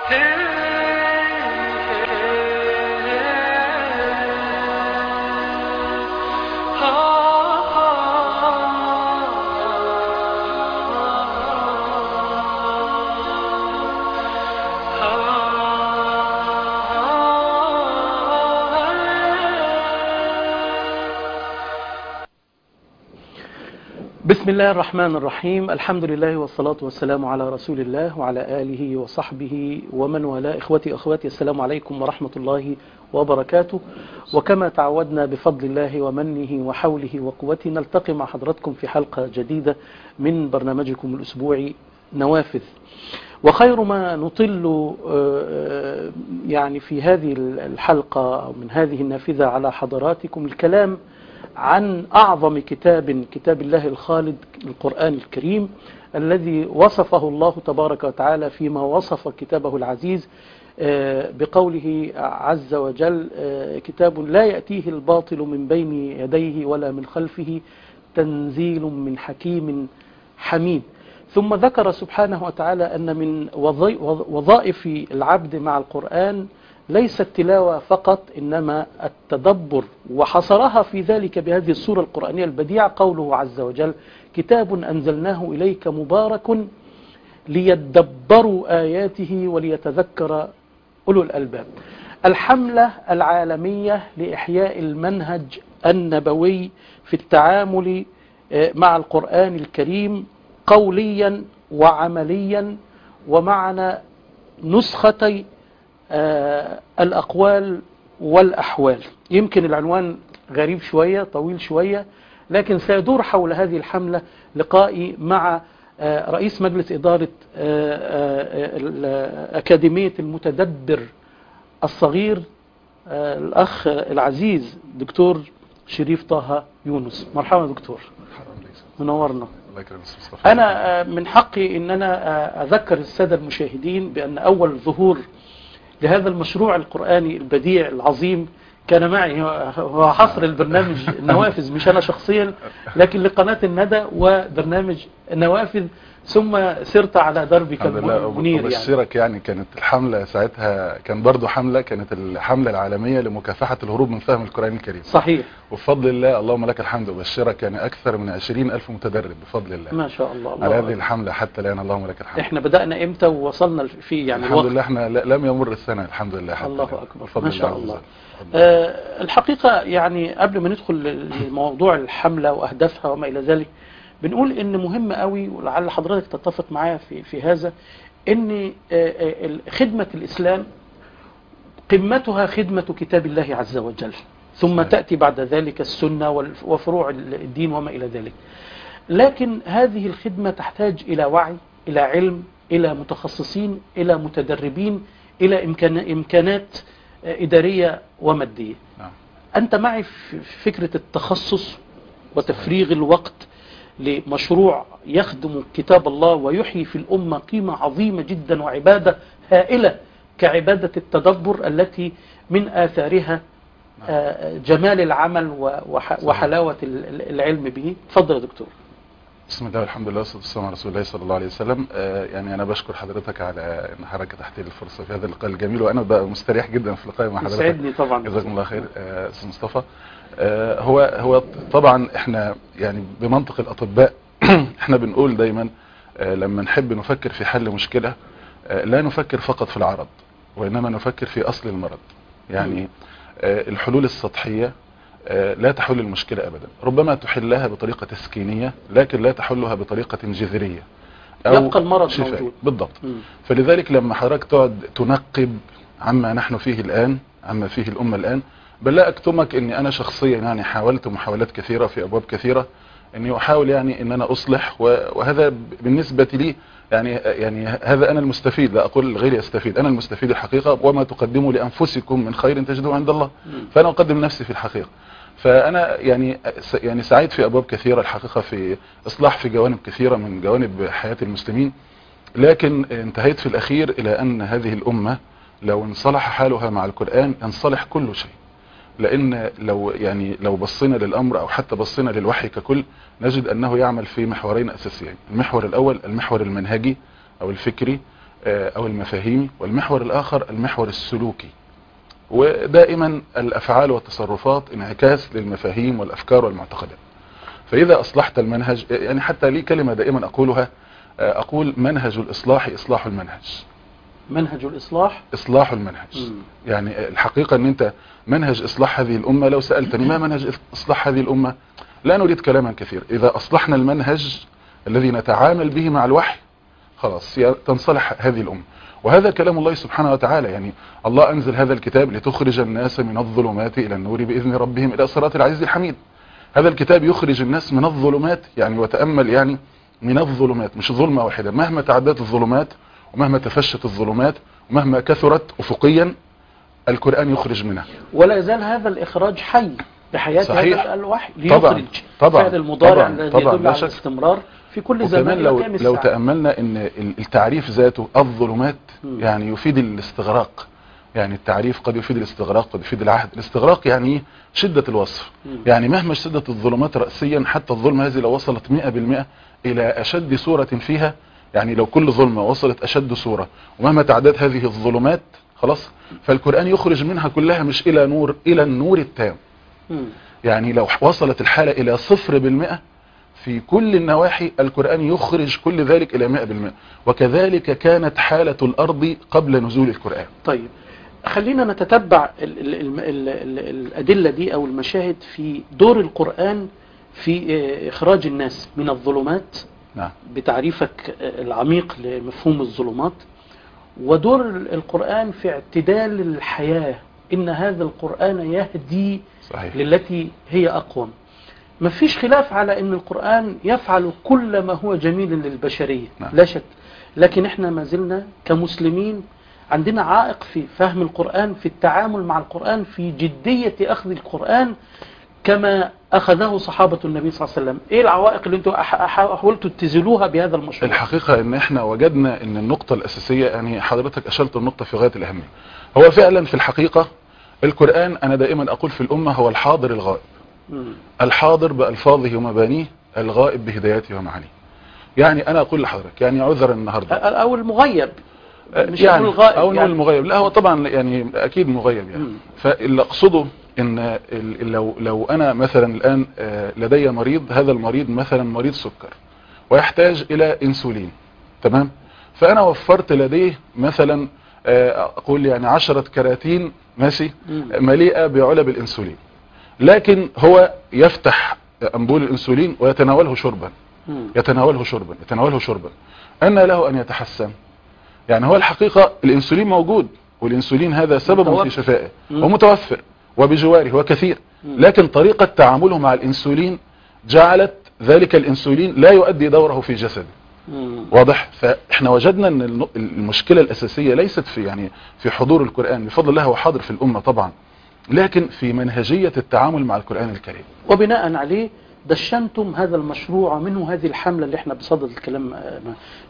بسم الله الرحمن الرحيم الحمد لله والصلاة والسلام على رسول الله وعلى آله وصحبه ومن والاه إخوتي أخواتي السلام عليكم ورحمة الله وبركاته وكما تعودنا بفضل الله ومنه وحوله وقوته نلتقي مع حضراتكم في حلقة جديدة من برنامجكم الأسبوعي نوافذ وخير ما نطل يعني في هذه الحلقة أو من هذه النافذة على حضراتكم الكلام عن أعظم كتاب كتاب الله الخالد القرآن الكريم الذي وصفه الله تبارك وتعالى فيما وصف كتابه العزيز بقوله عز وجل كتاب لا يأتيه الباطل من بين يديه ولا من خلفه تنزيل من حكيم حميد ثم ذكر سبحانه وتعالى أن من وظائف العبد مع القرآن ليس التلاوة فقط إنما التدبر وحصرها في ذلك بهذه السورة القرآنية البديعة قوله عز وجل كتاب أنزلناه إليك مبارك ليدبروا آياته وليتذكر أولو الألباب الحملة العالمية لإحياء المنهج النبوي في التعامل مع القرآن الكريم قوليا وعمليا ومعنى نسختي آه الأقوال والأحوال يمكن العنوان غريب شوية طويل شوية لكن سيدور حول هذه الحملة لقائي مع آه رئيس مجلس إدارة آه أكاديمية المتدبر الصغير الأخ العزيز دكتور شريف طه يونس مرحبا دكتور منورنا أنا من حقي أن أنا أذكر السادة المشاهدين بأن أول ظهور لهذا المشروع القرآني البديع العظيم كان معي هو حصر البرنامج النوافذ مش أنا شخصيا لكن لقناة الندى وبرنامج النوافذ ثم سرت على دربك المنير أبشرك يعني. يعني كانت الحملة ساعتها كان برضو حملة كانت الحملة العالمية لمكافحة الهروب من فهم القرآن الكريم صحيح وبفضل الله اللهم لك الحمد أبشرك يعني أكثر من 20 ألف متدرب بفضل الله ما شاء الله, الله على هذه الحملة حتى الآن اللهم لك الحمد احنا بدأنا امتى ووصلنا في يعني الحمد لله احنا لم يمر السنة الحمد لله حتى الله أكبر ما شاء الله آه الحقيقة يعني قبل ما ندخل لموضوع الحملة وأهدافها وما إلى ذلك بنقول ان مهم قوي ولعل حضرتك تتفق معايا في في هذا ان خدمة الإسلام قمتها خدمة كتاب الله عز وجل ثم صحيح. تأتي بعد ذلك السنة وفروع الدين وما إلى ذلك لكن هذه الخدمة تحتاج إلى وعي إلى علم إلى متخصصين إلى متدربين إلى إمكان إمكانات إدارية ومادية نعم. أنت معي في فكرة التخصص وتفريغ الوقت لمشروع يخدم كتاب الله ويحيي في الأمة قيمة عظيمة جدا وعبادة هائلة كعبادة التدبر التي من آثارها جمال العمل وحلاوة العلم به تفضل يا دكتور بسم الله والحمد لله والصلاه والسلام على رسول الله صلى الله عليه وسلم آه يعني انا بشكر حضرتك على ان حضرتك تحت لي الفرصه في هذا اللقاء الجميل وانا بقى مستريح جدا في اللقاء مع حضرتك يسعدني طبعا جزاكم الله خير استاذ آه مصطفى آه هو هو طبعا احنا يعني بمنطق الاطباء احنا بنقول دايما لما نحب نفكر في حل مشكله لا نفكر فقط في العرض وانما نفكر في اصل المرض يعني الحلول السطحيه لا تحل المشكلة أبدا ربما تحلها بطريقة تسكينية لكن لا تحلها بطريقة جذرية أو يبقى المرض شفائي. موجود بالضبط م. فلذلك لما حضرتك تقعد تنقب عما نحن فيه الآن عما فيه الأمة الآن بل لا أكتمك أني أنا شخصيا يعني حاولت محاولات كثيرة في أبواب كثيرة أني أحاول يعني أن أنا أصلح وهذا بالنسبة لي يعني يعني هذا أنا المستفيد لا أقول غيري يستفيد أنا المستفيد الحقيقة وما تقدموا لأنفسكم من خير تجدوه عند الله فأنا أقدم نفسي في الحقيقة فأنا يعني يعني سعيد في أبواب كثيرة الحقيقة في إصلاح في جوانب كثيرة من جوانب حياة المسلمين لكن انتهيت في الأخير إلى أن هذه الأمة لو انصلح حالها مع القرآن ينصلح كل شيء لأن لو يعني لو بصينا للأمر أو حتى بصينا للوحي ككل نجد أنه يعمل في محورين أساسيين المحور الأول المحور المنهجي أو الفكري آه، او المفاهيمي والمحور الاخر المحور السلوكي ودائما الافعال والتصرفات انعكاس للمفاهيم والافكار والمعتقدات فاذا اصلحت المنهج يعني حتى لي كلمة دائما اقولها آه، اقول منهج الاصلاح اصلاح المنهج منهج الإصلاح اصلاح المنهج مم. يعني الحقيقة ان انت منهج اصلاح هذه الامة لو سألتني ما منهج اصلاح هذه الامة لا نريد كلاما كثير اذا اصلحنا المنهج الذي نتعامل به مع الوحي خلاص ي- تنصلح هذه الامة وهذا كلام الله سبحانه وتعالى يعني الله انزل هذا الكتاب لتخرج الناس من الظلمات الى النور باذن ربهم الى صراط العزيز الحميد هذا الكتاب يخرج الناس من الظلمات يعني وتأمل يعني من الظلمات مش ظلمة واحدة مهما تعدت الظلمات ومهما تفشت الظلمات ومهما كثرت افقيا القرآن يخرج منها ولا يزال هذا الإخراج حي بحياة صحيح. هذا الوحي طبعاً. ليخرج طبعاً. فعل المضارع طبعاً. الذي طبعاً. يدل لا على شك. الاستمرار في كل زمان وكمان إلى لو قيام لو الساعة. تأملنا ان ال- التعريف ذاته الظلمات مم. يعني يفيد الاستغراق يعني التعريف قد يفيد الاستغراق قد يفيد العهد الاستغراق يعني إيه؟ شدة الوصف مم. يعني مهما اشتدت الظلمات رأسيا حتى الظلمة هذه لو وصلت 100% إلى أشد صورة فيها يعني لو كل ظلمة وصلت أشد صورة ومهما تعدت هذه الظلمات خلاص فالقرآن يخرج منها كلها مش إلى نور إلى النور التام مم. يعني لو وصلت الحالة إلى صفر بالمئة في كل النواحي القرآن يخرج كل ذلك إلى مئة بالمئة وكذلك كانت حالة الأرض قبل نزول القرآن طيب خلينا نتتبع ال ال ال ال ال الأدلة دي أو المشاهد في دور القرآن في آه، إخراج الناس من الظلمات نعم بتعريفك آه، العميق لمفهوم الظلمات ودور ال- القرآن في اعتدال الحياة إن هذا القرآن يهدي صحيح للتي هي أقوم مفيش خلاف على أن القرآن يفعل كل ما هو جميل للبشرية نعم. لا شك لكن احنا ما زلنا كمسلمين عندنا عائق في فهم القرآن في التعامل مع القرآن في جدية أخذ القرآن كما أخذه صحابة النبي صلى الله عليه وسلم إيه العوائق اللي انتوا أح- أح- حاولتوا تزيلوها بهذا المشروع الحقيقة ان احنا وجدنا ان النقطة الاساسية يعني حضرتك اشرت النقطة في غاية الاهمية هو فعلا في الحقيقة القرآن انا دائما اقول في الامة هو الحاضر الغائب مم. الحاضر بألفاظه ومبانيه الغائب بهداياته ومعانيه يعني انا اقول لحضرتك يعني عذرا النهاردة أو المغيب مش يعني هنقول الغائب او نقول يعني. المغيب لا هو طبعا يعني اكيد مغيب يعني مم. فاللي اقصده ان ال- لو لو انا مثلا الان آه، لدي مريض هذا المريض مثلا مريض سكر ويحتاج الى انسولين تمام فانا وفرت لديه مثلا آه، اقول يعني عشرة كراتين ماشي مم. مليئة بعلب الانسولين لكن هو يفتح انبول الانسولين ويتناوله شربا مم. يتناوله شربا يتناوله شربا أن له أن يتحسن يعني هو الحقيقة الإنسولين موجود والإنسولين هذا سبب متوفر. في شفائه مم. ومتوفر وبجواره وكثير مم. لكن طريقة تعامله مع الإنسولين جعلت ذلك الإنسولين لا يؤدي دوره في جسده مم. واضح فاحنا وجدنا ان الن- المشكلة الاساسية ليست في يعني في حضور القرآن بفضل الله هو حاضر في الامة طبعا لكن في منهجية التعامل مع القرآن الكريم وبناء عليه دشنتم هذا المشروع ومنه هذه الحملة اللي احنا بصدد الكلام آه،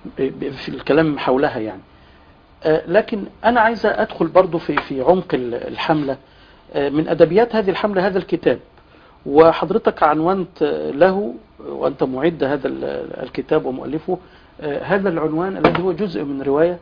في الكلام حولها يعني آه، لكن أنا عايز أدخل برضو في في عمق ال- الحملة آه، من أدبيات هذه الحملة هذا الكتاب وحضرتك عنونت آه، له وأنت معد هذا ال- الكتاب ومؤلفه آه، هذا العنوان الذي هو جزء من رواية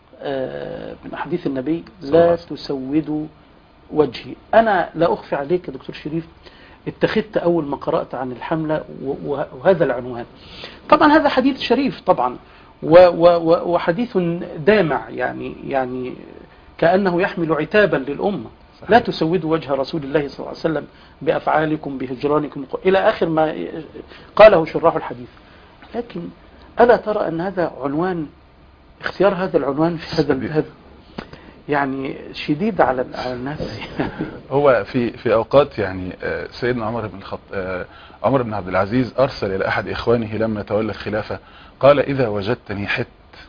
آه، من أحاديث النبي صلى الله لا عليه وسلم. تسودوا وجهي أنا لا أخفي عليك يا دكتور شريف اتخذت أول ما قرأت عن الحملة و- و- وهذا العنوان طبعا هذا حديث شريف طبعا و- و- و- وحديث دامع يعني يعني كأنه يحمل عتابا للأمة صحيح. لا تسودوا وجه رسول الله صلى الله عليه وسلم بأفعالكم بهجرانكم إلى آخر ما قاله شراح الحديث لكن ألا ترى أن هذا عنوان اختيار هذا العنوان في هذا شديد. هذا يعني شديد على على الناس هو في في اوقات يعني آه، سيدنا عمر بن الخط آه، عمر بن عبد العزيز ارسل الى احد اخوانه لما تولى الخلافه قال اذا وجدتني حت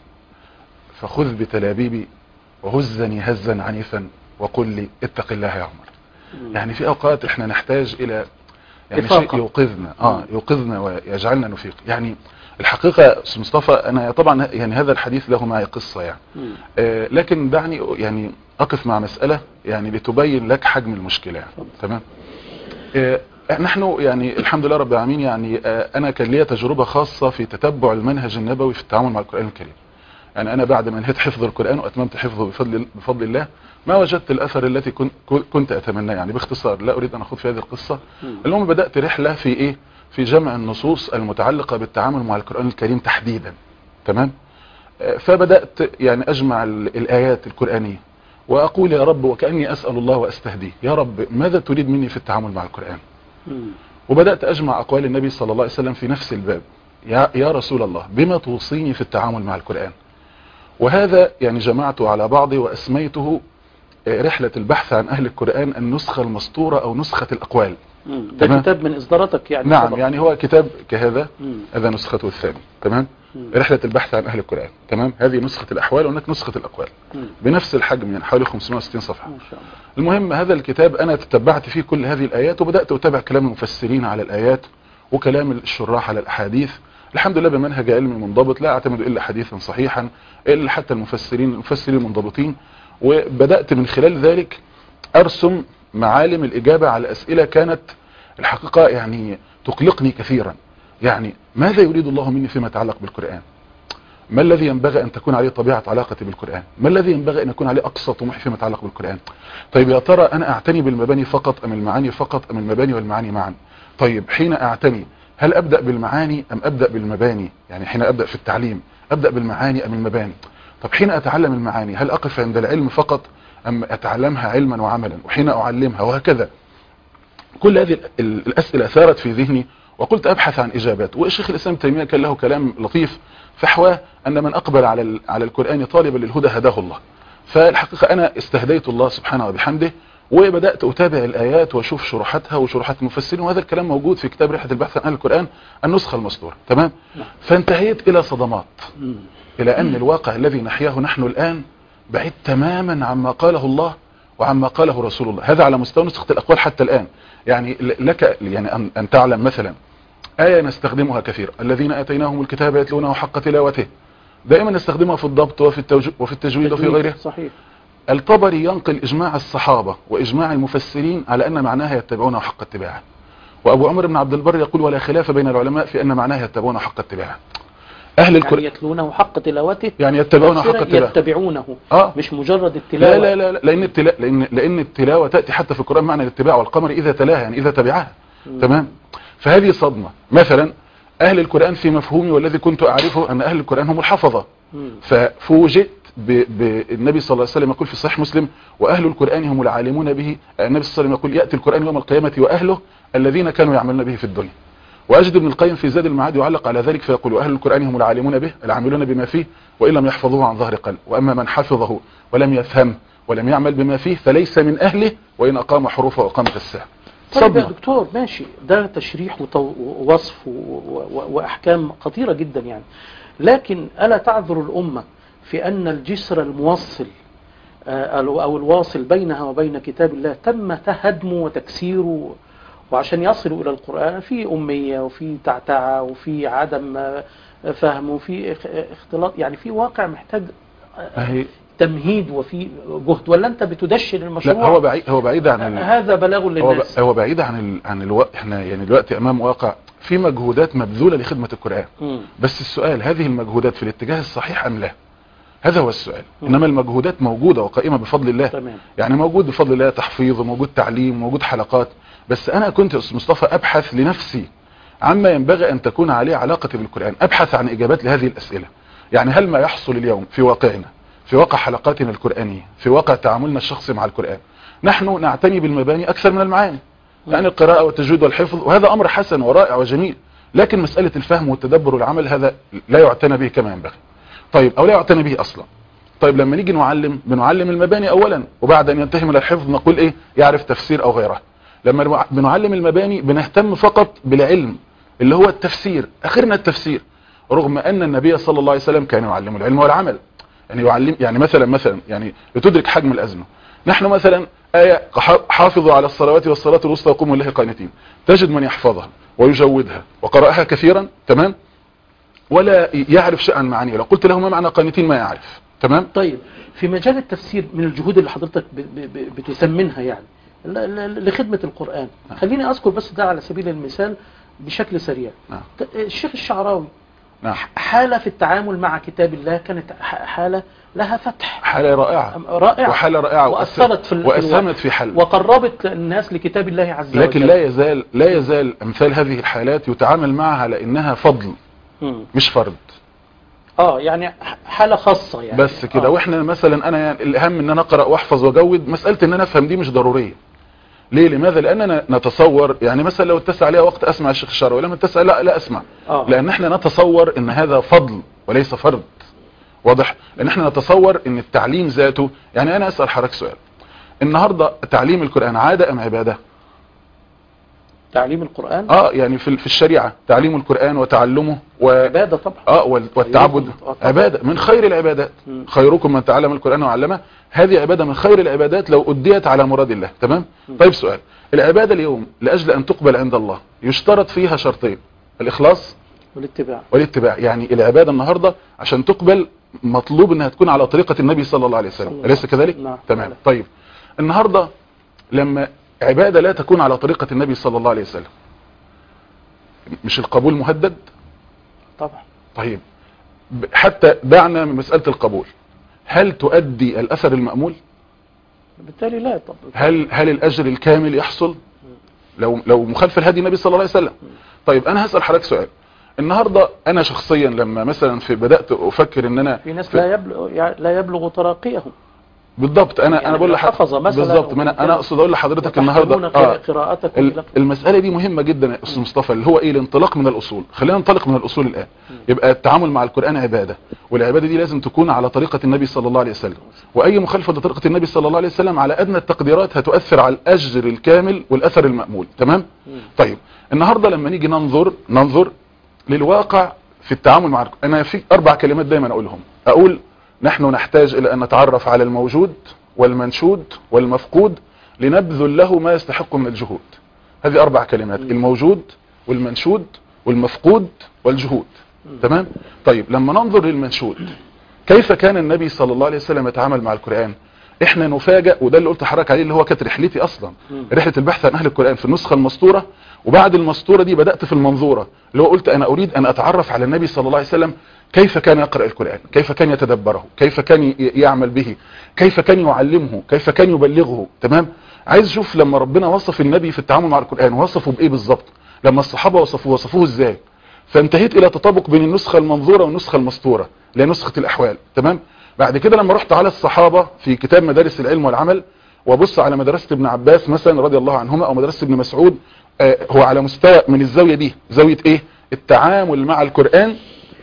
فخذ بتلابيبي وهزني هزا عنيفا وقل لي اتق الله يا عمر يعني في اوقات احنا نحتاج الى يعني إفاقة. شيء يوقظنا اه يوقظنا ويجعلنا نفيق يعني الحقيقه استاذ مصطفى انا طبعا يعني هذا الحديث له معي قصه يعني مم. آه، لكن دعني يعني أقف مع مسألة يعني لتبين لك حجم المشكلة يعني. اتفضل. تمام آه، نحن يعني الحمد لله رب العالمين يعني آه، أنا كان لي تجربة خاصة في تتبع المنهج النبوي في التعامل مع القرآن الكريم يعني انا بعد ما انهيت حفظ القرآن واتممت حفظه بفضل بفضل الله ما وجدت الاثر التي كنت كنت اتمناه يعني باختصار لا اريد ان اخوض في هذه القصة مم. المهم بدأت رحلة في ايه في جمع النصوص المتعلقة بالتعامل مع القرآن الكريم تحديدا تمام آه، فبدأت يعني اجمع ال- الايات القرآنية واقول يا رب وكأني اسأل الله واستهديه يا رب ماذا تريد مني في التعامل مع القرآن مم. وبدأت أجمع أقوال النبي صلى الله عليه وسلم في نفس الباب يا, يا رسول الله بما توصيني في التعامل مع القرآن وهذا يعني جمعته على بعضه وأسميته آه، رحلة البحث عن أهل القرآن النسخة المسطورة أو نسخة الأقوال مم. ده تمام. كتاب من إصداراتك يعني نعم سبق. يعني هو كتاب كهذا مم. هذا نسخته الثانية تمام مم. رحلة البحث عن أهل القرآن تمام هذه نسخة الأحوال وهناك نسخة الأقوال مم. بنفس الحجم يعني حوالي 560 صفحة ما شاء الله المهم هذا الكتاب انا تتبعت فيه كل هذه الايات وبدأت اتابع كلام المفسرين على الايات وكلام الشراح على الاحاديث الحمد لله بمنهج علمي منضبط لا اعتمد الا حديثا صحيحا الا حتى المفسرين المفسرين المنضبطين وبدأت من خلال ذلك ارسم معالم الاجابة على اسئلة كانت الحقيقة يعني تقلقني كثيرا يعني ماذا يريد الله مني فيما يتعلق بالقرآن ما الذي ينبغي أن تكون عليه طبيعة علاقتي بالقرآن ما الذي ينبغي أن يكون عليه أقصى طموحي فيما يتعلق بالقرآن طيب يا ترى أنا أعتني بالمباني فقط أم المعاني فقط أم المباني والمعاني معا طيب حين أعتني هل أبدأ بالمعاني أم أبدأ بالمباني يعني حين أبدأ في التعليم أبدأ بالمعاني أم المباني طب حين أتعلم المعاني هل أقف عند العلم فقط أم أتعلمها علما وعملا وحين أعلمها وهكذا كل هذه ال- ال- الأسئلة ثارت في ذهني وقلت أبحث عن إجابات والشيخ الإسلام تيمية كان له كلام لطيف فحواه أن من أقبل على ال- على القرآن طالبا للهدى هداه الله فالحقيقة أنا استهديت الله سبحانه وبحمده وبدأت أتابع الآيات وأشوف شروحاتها وشروحات المفسرين وهذا الكلام موجود في كتاب رحلة البحث عن أهل القرآن النسخة المسطورة تمام نعم. فانتهيت إلى صدمات مم. إلى أن الواقع الذي نحياه نحن الآن بعيد تماما عما قاله الله وعما قاله رسول الله هذا على مستوى نسخة الأقوال حتى الآن يعني ل- لك يعني أن, أن تعلم مثلا آية نستخدمها كثيرا الذين آتيناهم الكتاب يتلونه حق تلاوته دائما نستخدمها في الضبط وفي, التوج... وفي التجويد وفي تجويد. غيره صحيح الطبري ينقل إجماع الصحابة وإجماع المفسرين على أن معناها يتبعونه حق اتباعه وأبو عمر بن عبد البر يقول ولا خلاف بين العلماء في أن معناها يتبعونه حق اتباعه أهل القرآن يعني يتلونه حق تلاوته يعني يتبعونه حق تفسيرا اتباعه يتبعونه آه. مش مجرد التلاوة لا لا لا لا لان التلاوه لان لان التلاوه تاتي حتى في القران معنى الاتباع والقمر اذا تلاها يعني اذا تبعها مم. تمام فهذه صدمه مثلا اهل القران في مفهومي والذي كنت اعرفه ان اهل القران هم الحفظه مم. ففوجئت ب- بالنبي صلى الله عليه وسلم يقول في صحيح مسلم واهل القران هم العالمون به النبي صلى الله عليه وسلم يقول ياتي القران يوم القيامه واهله الذين كانوا يعملون به في الدنيا واجد ابن القيم في زاد المعاد يعلق على ذلك فيقول واهل القران هم العالمون به العاملون بما فيه وان لم يحفظوه عن ظهر قلب واما من حفظه ولم يفهم ولم يعمل بما فيه فليس من اهله وان اقام حروفه واقامت الساعه طيب يا صدمه دكتور ماشي ده تشريح وتو- ووصف و- و- وأحكام خطيرة جدا يعني لكن ألا تعذر الأمة في أن الجسر الموصل آه، أو الواصل بينها وبين كتاب الله تم هدمه وتكسيره وعشان يصلوا إلى القرآن في أمية وفي تعتعة وفي عدم آه، فهم وفي اخ- اختلاط يعني في واقع محتاج آه، أهي تمهيد وفي جهد ولا أنت بتدشن المشروع لا هو بعيد هو بعيد عن ال... هذا بلاغ هو, ب... للناس هو بعيد عن ال... عن الوقت احنا يعني دلوقتي امام واقع في مجهودات مبذوله لخدمه القران مم. بس السؤال هذه المجهودات في الاتجاه الصحيح ام لا هذا هو السؤال مم. انما المجهودات موجوده وقائمه بفضل الله تمام يعني موجود بفضل الله تحفيظ وموجود تعليم وموجود حلقات بس انا كنت يا استاذ مصطفى ابحث لنفسي عما ينبغي ان تكون عليه علاقتي بالقران ابحث عن اجابات لهذه الاسئله يعني هل ما يحصل اليوم في واقعنا في واقع حلقاتنا القرانيه في واقع تعاملنا الشخصي مع القران نحن نعتني بالمباني اكثر من المعاني يعني القراءه والتجويد والحفظ وهذا امر حسن ورائع وجميل لكن مساله الفهم والتدبر والعمل هذا لا يعتنى به كما ينبغي طيب او لا يعتنى به اصلا طيب لما نيجي نعلم بنعلم المباني اولا وبعد ان ينتهي من الحفظ نقول ايه يعرف تفسير او غيره لما نوع- بنعلم المباني بنهتم فقط بالعلم اللي هو التفسير اخرنا التفسير رغم ان النبي صلى الله عليه وسلم كان يعلم العلم والعمل يعني يعلم يعني مثلا مثلا يعني لتدرك حجم الازمه نحن مثلا آية ح- حافظوا على الصلوات والصلاة الوسطى وقوموا لله قانتين تجد من يحفظها ويجودها وقرأها كثيرا تمام ولا يعرف شيئا عن معانيها لو قلت له ما معنى قانتين ما يعرف تمام طيب في مجال التفسير من الجهود اللي حضرتك ب- ب- ب- بتسمنها يعني ل- ل- لخدمة القرآن نعم. خليني أذكر بس ده على سبيل المثال بشكل سريع نعم. ت- الشيخ الشعراوي نعم حالة في التعامل مع كتاب الله كانت ح- حالة لها فتح حالة رائعة رائعة وحالة رائعة وأثرت في ال- وأسهمت في حل وقربت الناس لكتاب الله عز وجل لكن لا يزال لا يزال امثال هذه الحالات يتعامل معها على انها فضل مم. مش فرض اه يعني ح- حالة خاصة يعني بس كده آه. واحنا مثلا انا يعني الاهم ان انا اقرا واحفظ واجود مساله ان انا افهم دي مش ضروريه ليه لماذا لاننا نتصور يعني مثلا لو اتسع عليها وقت اسمع الشيخ الشرعي ولما اتسع لا لا اسمع آه. لان احنا نتصور ان هذا فضل وليس فرض واضح لان احنا نتصور ان التعليم ذاته يعني انا اسال حضرتك سؤال النهارده تعليم القران عاده ام عباده تعليم القرآن اه يعني في في الشريعه تعليم القران وتعلمه و عبادة طبعا اه وال- والتعبد خيركم- آه طبعا. عبادة من خير العبادات مم. خيركم من تعلم القرآن وعلمه هذه عبادة من خير العبادات لو أديت على مراد الله تمام مم. طيب سؤال العبادة اليوم لأجل أن تقبل عند الله يشترط فيها شرطين الإخلاص والاتباع والاتباع يعني العبادة النهاردة عشان تقبل مطلوب انها تكون على طريقة النبي صلى الله عليه صلى وسلم الله أليس عليه كذلك وسلم. نعم. تمام نعم. طيب النهاردة لما عبادة لا تكون على طريقة النبي صلى الله عليه وسلم مش القبول مهدد طبعا طيب ب- حتى دعنا من مسألة القبول هل تؤدي الأثر المأمول بالتالي لا طبعا هل هل الأجر الكامل يحصل لو لو مخالف الهدي النبي صلى الله عليه وسلم طيب أنا هسأل حضرتك سؤال النهاردة أنا شخصيا لما مثلا في بدأت أفكر إن أنا في ناس في- لا يبلغ يعني لا يبلغ تراقيهم بالضبط أنا يعني أنا بقول لو لحضرتك حفظ مثلا بالظبط ما أنا أنا أقصد أقول لحضرتك النهاردة وتحسبون آه قراءتكم ال- إلى- المسألة دي مهمة جدا يا أستاذ مصطفى اللي هو إيه الانطلاق من الأصول خلينا ننطلق من الأصول الآن يبقى التعامل مع القرآن عبادة والعبادة دي لازم تكون على طريقة النبي صلى الله عليه وسلم وأي مخالفة لطريقة النبي صلى الله عليه وسلم على أدنى التقديرات هتؤثر على الأجر الكامل والأثر المأمول تمام مم. طيب النهاردة لما نيجي ننظر ننظر للواقع في التعامل مع الق- أنا في أربع كلمات دايما أقولهم أقول نحن نحتاج إلى أن نتعرف على الموجود والمنشود والمفقود لنبذل له ما يستحق من الجهود هذه أربع كلمات مم. الموجود والمنشود والمفقود والجهود مم. تمام طيب لما ننظر للمنشود كيف كان النبي صلى الله عليه وسلم يتعامل مع القرآن احنا نفاجأ وده اللي قلت حضرتك عليه اللي هو كانت رحلتي اصلا مم. رحلة البحث عن اهل القرآن في النسخة المسطورة وبعد المسطورة دي بدأت في المنظورة اللي هو قلت انا اريد ان اتعرف على النبي صلى الله عليه وسلم كيف كان يقرأ القرآن كيف كان يتدبره كيف كان ي- يعمل به كيف كان يعلمه كيف كان يبلغه تمام عايز اشوف لما ربنا وصف النبي في التعامل مع القرآن وصفه بايه بالظبط لما الصحابة وصفوه وصفوه ازاي فانتهيت الى تطابق بين النسخة المنظورة والنسخة المسطورة اللي هي نسخة الاحوال تمام بعد كده لما رحت على الصحابة في كتاب مدارس العلم والعمل وابص على مدرسة ابن عباس مثلا رضي الله عنهما او مدرسة ابن مسعود آه، هو على مستوى من الزاوية دي زاوية ايه التعامل مع القرآن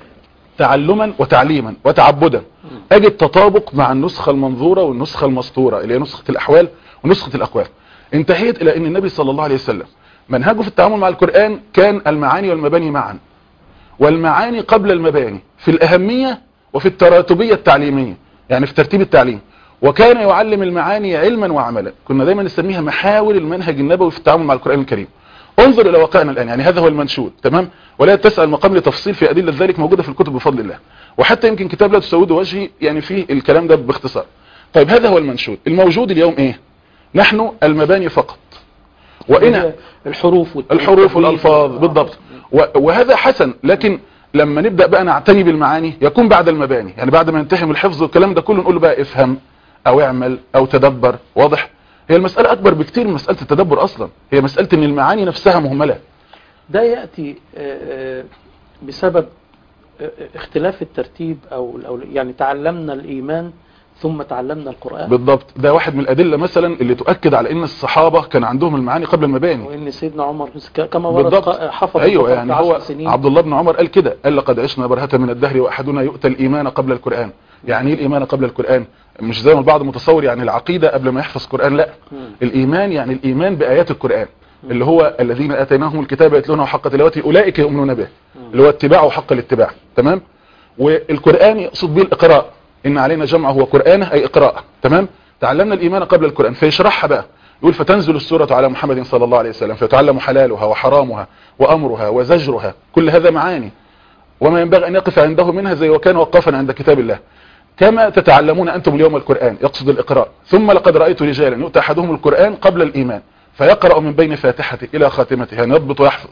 تعلما وتعليما وتعبدا اجد تطابق مع النسخة المنظورة والنسخة المسطورة اللي هي نسخة الاحوال ونسخة الاقوال انتهيت الى ان النبي صلى الله عليه وسلم منهجه في التعامل مع القرآن كان المعاني والمباني معا والمعاني قبل المباني في الأهمية وفي التراتبية التعليمية يعني في ترتيب التعليم وكان يعلم المعاني علما وعملا كنا دايما نسميها محاور المنهج النبوي في التعامل مع القرآن الكريم انظر إلى واقعنا الآن يعني هذا هو المنشود تمام ولا تسأل مقام لتفصيل في أدلة ذلك موجودة في الكتب بفضل الله وحتى يمكن كتاب لا تسود وجهي يعني فيه الكلام ده باختصار طيب هذا هو المنشود الموجود اليوم ايه نحن المباني فقط وإن هي الحروف والت- الحروف والتجويد. والألفاظ آه. بالضبط و- وهذا حسن لكن لما نبدأ بقى نعتني بالمعاني يكون بعد المباني يعني بعد ما ينتهي من الحفظ والكلام ده كله نقول له بقى افهم او اعمل او تدبر واضح هي المسألة اكبر بكتير من مسألة التدبر اصلا هي مسألة ان المعاني نفسها مهملة ده يأتي آه، آه، بسبب آه، آه، اختلاف الترتيب أو أو يعني تعلمنا الإيمان ثم تعلمنا القرآن بالضبط ده واحد من الادلة مثلا اللي تؤكد على ان الصحابة كان عندهم المعاني قبل المباني وإن سيدنا عمر ك- كما ورد بالضبط ق- حفظ ايوه القرآن يعني في هو عشر سنين عبد الله بن عمر قال كده قال لقد عشنا برهة من الدهر واحدنا يؤتى الايمان قبل القرآن يعني ايه الايمان قبل القرآن مش زي ما البعض متصور يعني العقيدة قبل ما يحفظ قرآن لا مم. الايمان يعني الايمان بايات القرآن اللي هو الذين اتيناهم الكتاب يتلونه حق تلاوته اولئك يؤمنون به اللي هو اتباعه حق الاتباع تمام والقرآن يقصد به الاقراء ان علينا جمعه وقرآنه اي اقراء تمام تعلمنا الايمان قبل القرآن فيشرحها بقى يقول فتنزل السورة على محمد صلى الله عليه وسلم فيتعلم حلالها وحرامها وامرها وزجرها كل هذا معاني وما ينبغي ان يقف عنده منها زي وكان وقفا عند كتاب الله كما تتعلمون أنتم اليوم القرآن يقصد الإقراء ثم لقد رأيت رجالا يؤتى أحدهم القرآن قبل الإيمان فيقرأ من بين فاتحته إلى خاتمته يعني يضبط ويحفظ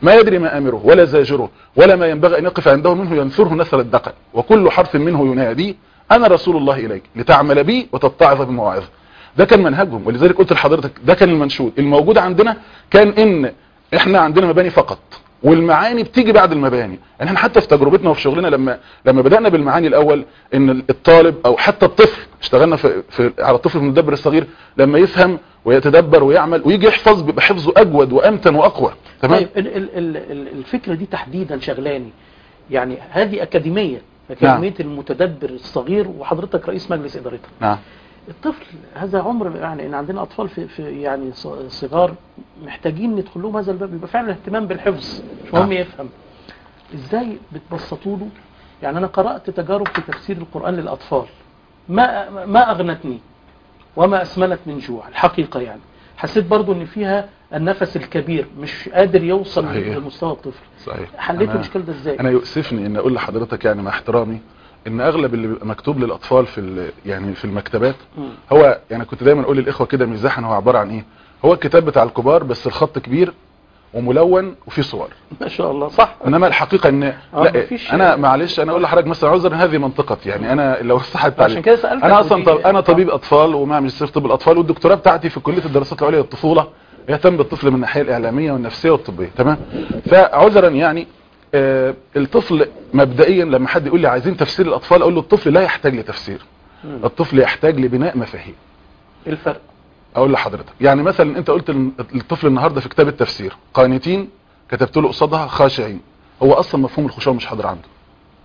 ما يدري ما امره ولا زاجره ولا ما ينبغي ان يقف عنده منه ينثره نثر الدقل وكل حرف منه ينادي انا رسول الله اليك لتعمل بي وتتعظ بمواعظ ده كان منهجهم ولذلك قلت لحضرتك ده كان المنشود الموجود عندنا كان ان احنا عندنا مباني فقط والمعاني بتيجي بعد المباني يعني احنا حتى في تجربتنا وفي شغلنا لما لما بدأنا بالمعاني الاول ان الطالب او حتى الطفل اشتغلنا في, في على الطفل المدبر الصغير لما يفهم ويتدبر ويعمل ويجي يحفظ بيبقى حفظه اجود وامتن واقوى تمام طيب ال ال ال ال الفكرة دي تحديدا شغلاني يعني هذه أكاديمية أكاديمية المتدبر الصغير وحضرتك رئيس مجلس إدارتها نعم الطفل هذا عمر يعني ان عندنا اطفال في, في يعني ص- صغار محتاجين ندخل لهم هذا الباب يبقى فعلا اهتمام بالحفظ مش مهم آه. يفهم ازاي بتبسطوا له يعني انا قرات تجارب في تفسير القران للاطفال ما ما اغنتني وما اسمنت من جوع الحقيقه يعني حسيت برضو ان فيها النفس الكبير مش قادر يوصل صحيح. لمستوى الطفل صحيح حليت أنا- المشكله ده ازاي انا يؤسفني ان اقول لحضرتك يعني مع احترامي ان اغلب اللي بيبقى مكتوب للاطفال في ال- يعني في المكتبات مم. هو يعني كنت دايما اقول للاخوه كده مزاحا هو عباره عن ايه هو الكتاب بتاع الكبار بس الخط كبير وملون وفيه صور ما شاء الله صح انما الحقيقه ان آه، لا مفيش- انا معلش انا اقول لحضرتك مثلا عذرا هذه منطقتي يعني انا لو صح التعليم عشان كده سالتك انا اصلا ودي- طب انا طبيب اطفال ومعمل ماجستير في طب الاطفال والدكتوراه بتاعتي في كليه الدراسات العليا للطفوله يهتم بالطفل من الناحيه الاعلاميه والنفسيه والطبيه تمام فعذرا يعني آه الطفل مبدئيا لما حد يقول لي عايزين تفسير الاطفال اقول له الطفل لا يحتاج لتفسير مم. الطفل يحتاج لبناء مفاهيم ايه الفرق اقول لحضرتك يعني مثلا انت قلت للطفل النهارده في كتاب التفسير قانتين كتبت له قصادها خاشعين هو اصلا مفهوم الخشوع مش حاضر عنده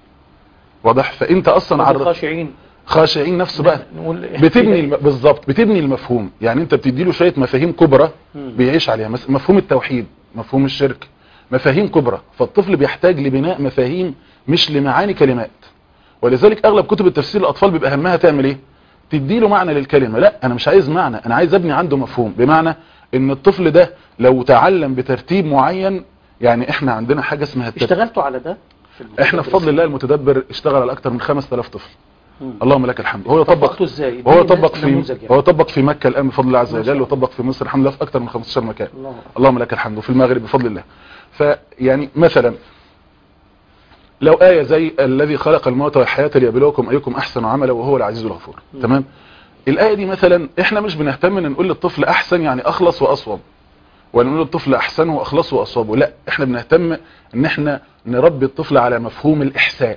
واضح فانت اصلا عرض خاشعين خاشعين نفسه بقى نقول بتبني الم... بالظبط بتبني المفهوم يعني انت بتدي له شويه مفاهيم كبرى مم. بيعيش عليها مس- مفهوم التوحيد مفهوم الشرك مفاهيم كبرى فالطفل بيحتاج لبناء مفاهيم مش لمعاني كلمات ولذلك اغلب كتب التفسير الاطفال بيبقى همها تعمل ايه تدي له معنى للكلمه لا انا مش عايز معنى انا عايز ابني عنده مفهوم بمعنى ان الطفل ده لو تعلم بترتيب معين يعني احنا عندنا حاجه اسمها الترتيب اشتغلتوا على ده في المتدبر احنا بفضل الله المتدبر اشتغل على اكتر من 5000 طفل مم. اللهم لك الحمد هو طبق طبقته ازاي وهو اديني طبق في نموذج يعني. هو طبق في مكة الآن بفضل الله عز ما شاء وجل الله. وطبق في مصر الحمد لله في أكثر من 15 مكان الله اللهم لك الحمد وفي المغرب بفضل الله فيعني مثلا لو آية زي الذي خلق الموت والحياة ليبلوكم أيكم أحسن عملا وهو العزيز الغفور م. تمام الآية دي مثلا احنا مش بنهتم ان نقول للطفل أحسن يعني أخلص وأصوب ولا نقول للطفل أحسن وأخلص وأصوب لا احنا بنهتم ان احنا نربي الطفل على مفهوم الإحسان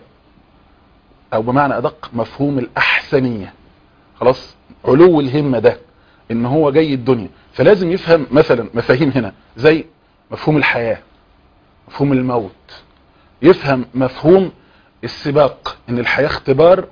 أو بمعنى أدق مفهوم الأحسنية خلاص علو الهمة ده ان هو جاي الدنيا فلازم يفهم مثلا مفاهيم هنا زي مفهوم الحياة مفهوم الموت يفهم مفهوم السباق ان الحياة اختبار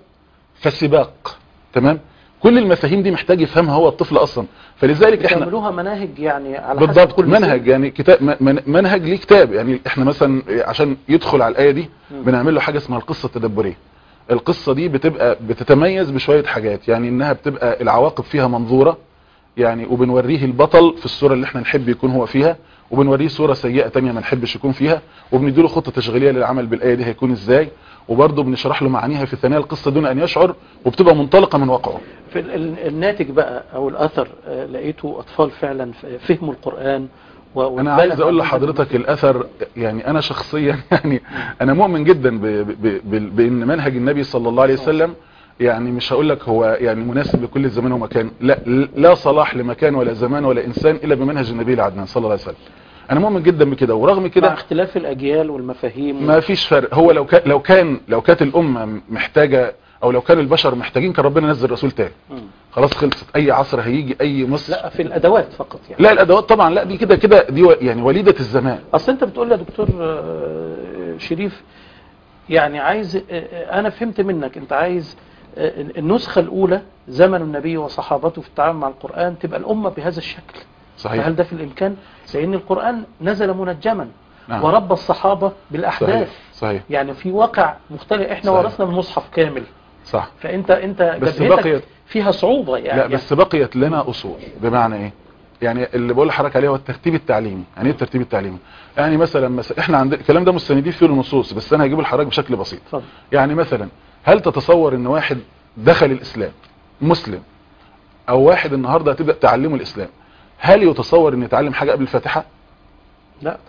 فسباق تمام كل المفاهيم دي محتاج يفهمها هو الطفل اصلا فلذلك احنا بتعملوها مناهج يعني على حسب بالضبط كل منهج يعني كتاب م- من- منهج ليه كتاب يعني احنا مثلا عشان يدخل على الايه دي مم. بنعمل له حاجه اسمها القصه التدبريه القصه دي بتبقى بتتميز بشويه حاجات يعني انها بتبقى العواقب فيها منظوره يعني وبنوريه البطل في الصوره اللي احنا نحب يكون هو فيها وبنوريه صوره سيئه تانية ما نحبش يكون فيها وبنديله خطه تشغيليه للعمل بالايه دي هيكون ازاي وبرضه بنشرح له معانيها في ثنايا القصه دون ان يشعر وبتبقى منطلقه من واقعه في ال- ال- الناتج بقى او الاثر آه، لقيته اطفال فعلا ف- فهموا القرآن و- انا واتبلغ عايز اقول عن هذا لحضرتك الاثر يعني انا شخصيا يعني انا مؤمن جدا ب ب ب بان منهج النبي صلى الله عليه وسلم يعني مش هقول لك هو يعني مناسب لكل زمان ومكان لا لا صلاح لمكان ولا زمان ولا انسان الا بمنهج النبي العدنان صلى الله عليه وسلم انا مؤمن جدا بكده ورغم مع كده اختلاف الاجيال والمفاهيم ما فيش فرق هو لو كان لو كان لو كانت الامه محتاجه او لو كان البشر محتاجين كان ربنا نزل رسول تاني مم. خلاص خلصت اي عصر هيجي اي مصر لا في الادوات فقط يعني لا الادوات طبعا لا دي كده كده دي و- يعني وليده الزمان اصل انت بتقول لي يا دكتور آه، شريف يعني عايز آه، آه، انا فهمت منك انت عايز آه، النسخة الاولى زمن النبي وصحابته في التعامل مع القرآن تبقى الامة بهذا الشكل صحيح فهل ده في الامكان لان القرآن نزل منجما نعم. وربى الصحابة بالاحداث صحيح صحيح يعني في واقع مختلف احنا صحيح. ورثنا المصحف كامل صح فانت انت بس جبهتك بقيت- فيها صعوبة يعني لا بس بقيت لنا اصول بمعنى ايه يعني اللي بقول لحضرتك عليه هو الترتيب التعليمي يعني ايه الترتيب التعليمي يعني مثلا مثلا احنا عندنا الكلام ده مستندين فيه النصوص بس انا هجيبه لحضرتك بشكل بسيط اتفضل يعني مثلا هل تتصور ان واحد دخل الاسلام مسلم او واحد النهارده هتبدا تعلمه الاسلام هل يتصور ان يتعلم حاجه قبل الفاتحه لا طبعا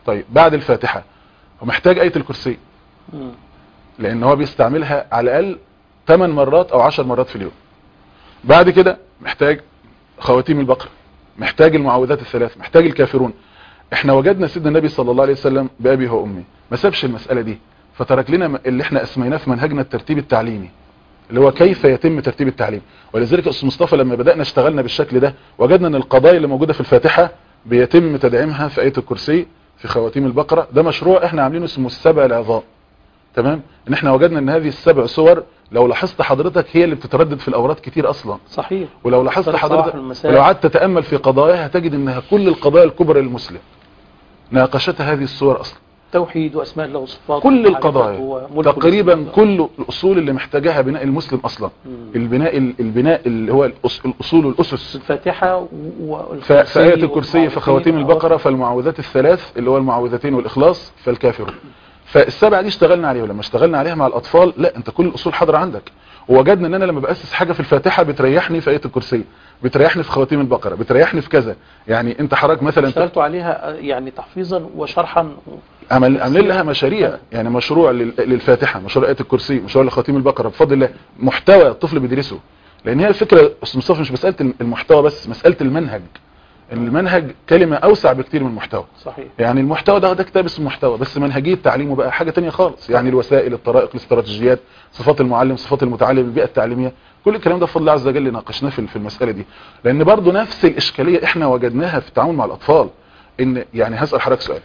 طيب بعد الفاتحة هو محتاج آية الكرسي مم. لان هو بيستعملها على الاقل 8 مرات او 10 مرات في اليوم بعد كده محتاج خواتيم البقره محتاج المعوذات الثلاث محتاج الكافرون احنا وجدنا سيدنا النبي صلى الله عليه وسلم بابي وامي ما سابش المساله دي فترك لنا م- اللي احنا اسميناه في منهجنا الترتيب التعليمي اللي هو كيف يتم ترتيب التعليم ولذلك استاذ مصطفى لما بدانا اشتغلنا بالشكل ده وجدنا ان القضايا اللي موجوده في الفاتحه بيتم تدعيمها في ايه الكرسي في خواتيم البقره ده مشروع احنا عاملينه اسمه السبع العظام تمام ان احنا وجدنا ان هذه السبع صور لو لاحظت حضرتك هي اللي بتتردد في الاوراد كتير اصلا صحيح ولو لاحظت صلاة حضرتك الصباح والمساء. ولو قعدت تتامل في قضاياها تجد انها كل القضايا الكبرى للمسلم ناقشتها هذه الصور اصلا توحيد واسماء الله وصفاته كل ومعرفته القضايا وملك تقريبا الاسم. كل الاصول اللي محتاجها بناء المسلم اصلا مم. البناء البناء اللي هو الأص- الاصول والاسس الفاتحة ف- والكرسي في آية الكرسي في خواتيم والمعوذتين البقرة فالمعوذات الثلاث اللي هو المعوذتين والإخلاص فالكافرون فالسبعة دي اشتغلنا عليها ولما اشتغلنا عليها مع الأطفال لا أنت كل الأصول حاضرة عندك ووجدنا ان انا لما باسس حاجه في الفاتحه بتريحني في ايه الكرسي بتريحني في خواتيم البقره بتريحني في كذا يعني انت حضرتك مثلا اشتغلتوا عليها يعني تحفيظا وشرحا عمل عاملين لها مشاريع يعني مشروع لل- للفاتحه مشروع ايه الكرسي مشروع لخواتيم البقره بفضل الله محتوى الطفل بيدرسه لان هي الفكره استاذ مصطفى مش مساله المحتوى بس مساله المنهج المنهج كلمه اوسع بكتير من المحتوى صحيح يعني المحتوى ده ده كتاب اسمه محتوى بس منهجيه تعليمه بقى حاجه تانية خالص يعني الوسائل الطرائق الاستراتيجيات صفات المعلم صفات المتعلم البيئه التعليميه كل الكلام ده بفضل الله عز وجل ناقشناه في في المساله دي لان برضو نفس الاشكاليه احنا وجدناها في التعامل مع الاطفال ان يعني هسال حضرتك سؤال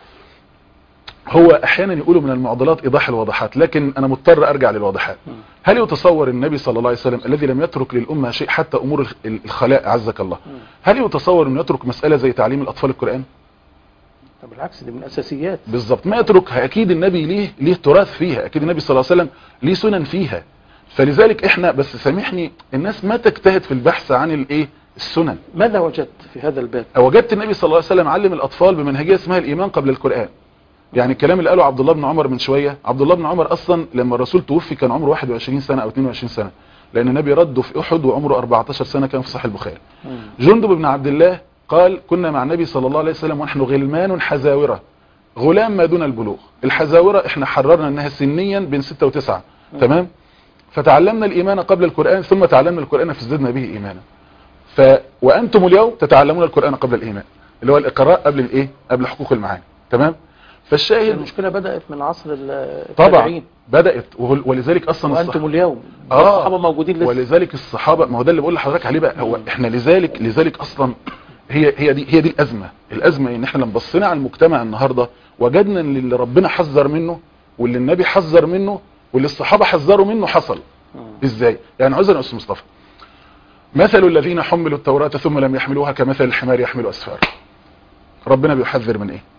هو احيانا يقولوا من المعضلات ايضاح الواضحات لكن انا مضطر ارجع للواضحات مم. هل يتصور النبي صلى الله عليه وسلم الذي لم يترك للامه شيء حتى امور الخ- الخلاء عزك الله مم. هل يتصور انه يترك مساله زي تعليم الاطفال القران طب بالعكس دي من الاساسيات بالظبط ما يتركها اكيد النبي ليه ليه تراث فيها اكيد النبي صلى الله عليه وسلم ليه سنن فيها فلذلك احنا بس سامحني الناس ما تجتهد في البحث عن الايه السنن ماذا وجدت في هذا الباب وجدت النبي صلى الله عليه وسلم علم الاطفال بمنهجيه اسمها الايمان قبل القران يعني الكلام اللي قاله عبد الله بن عمر من شويه عبد الله بن عمر اصلا لما الرسول توفي كان عمره 21 سنه او 22 سنه لان النبي رده في احد وعمره 14 سنه كان في صحيح البخاري مم. جندب بن عبد الله قال كنا مع النبي صلى الله عليه وسلم ونحن غلمان حزاورة غلام ما دون البلوغ الحزاورة احنا حررنا انها سنيا بين ستة وتسعة تمام فتعلمنا الايمان قبل القرآن ثم تعلمنا القرآن فازددنا به ايمانا ف وانتم اليوم تتعلمون القرآن قبل الايمان اللي هو الاقراء قبل الايه قبل حقوق المعاني تمام فالشاهد المشكلة بدأت من عصر ال- طبعا التابعين بدأت وهو- ولذلك اصلا وأنتم اليوم آه. الصحابة موجودين لسه ولذلك الصحابه ما هو ده اللي بقول لحضرتك عليه بقى هو احنا لذلك لذلك اصلا هي هي دي هي دي الازمه الازمه ان احنا لما بصينا على المجتمع النهارده وجدنا ان اللي ربنا حذر منه واللي النبي حذر منه واللي الصحابه حذروا منه حصل مم. ازاي يعني عذرا يا استاذ مصطفى مثل الذين حملوا التوراة ثم لم يحملوها كمثل الحمار يحمل اسفار ربنا بيحذر من ايه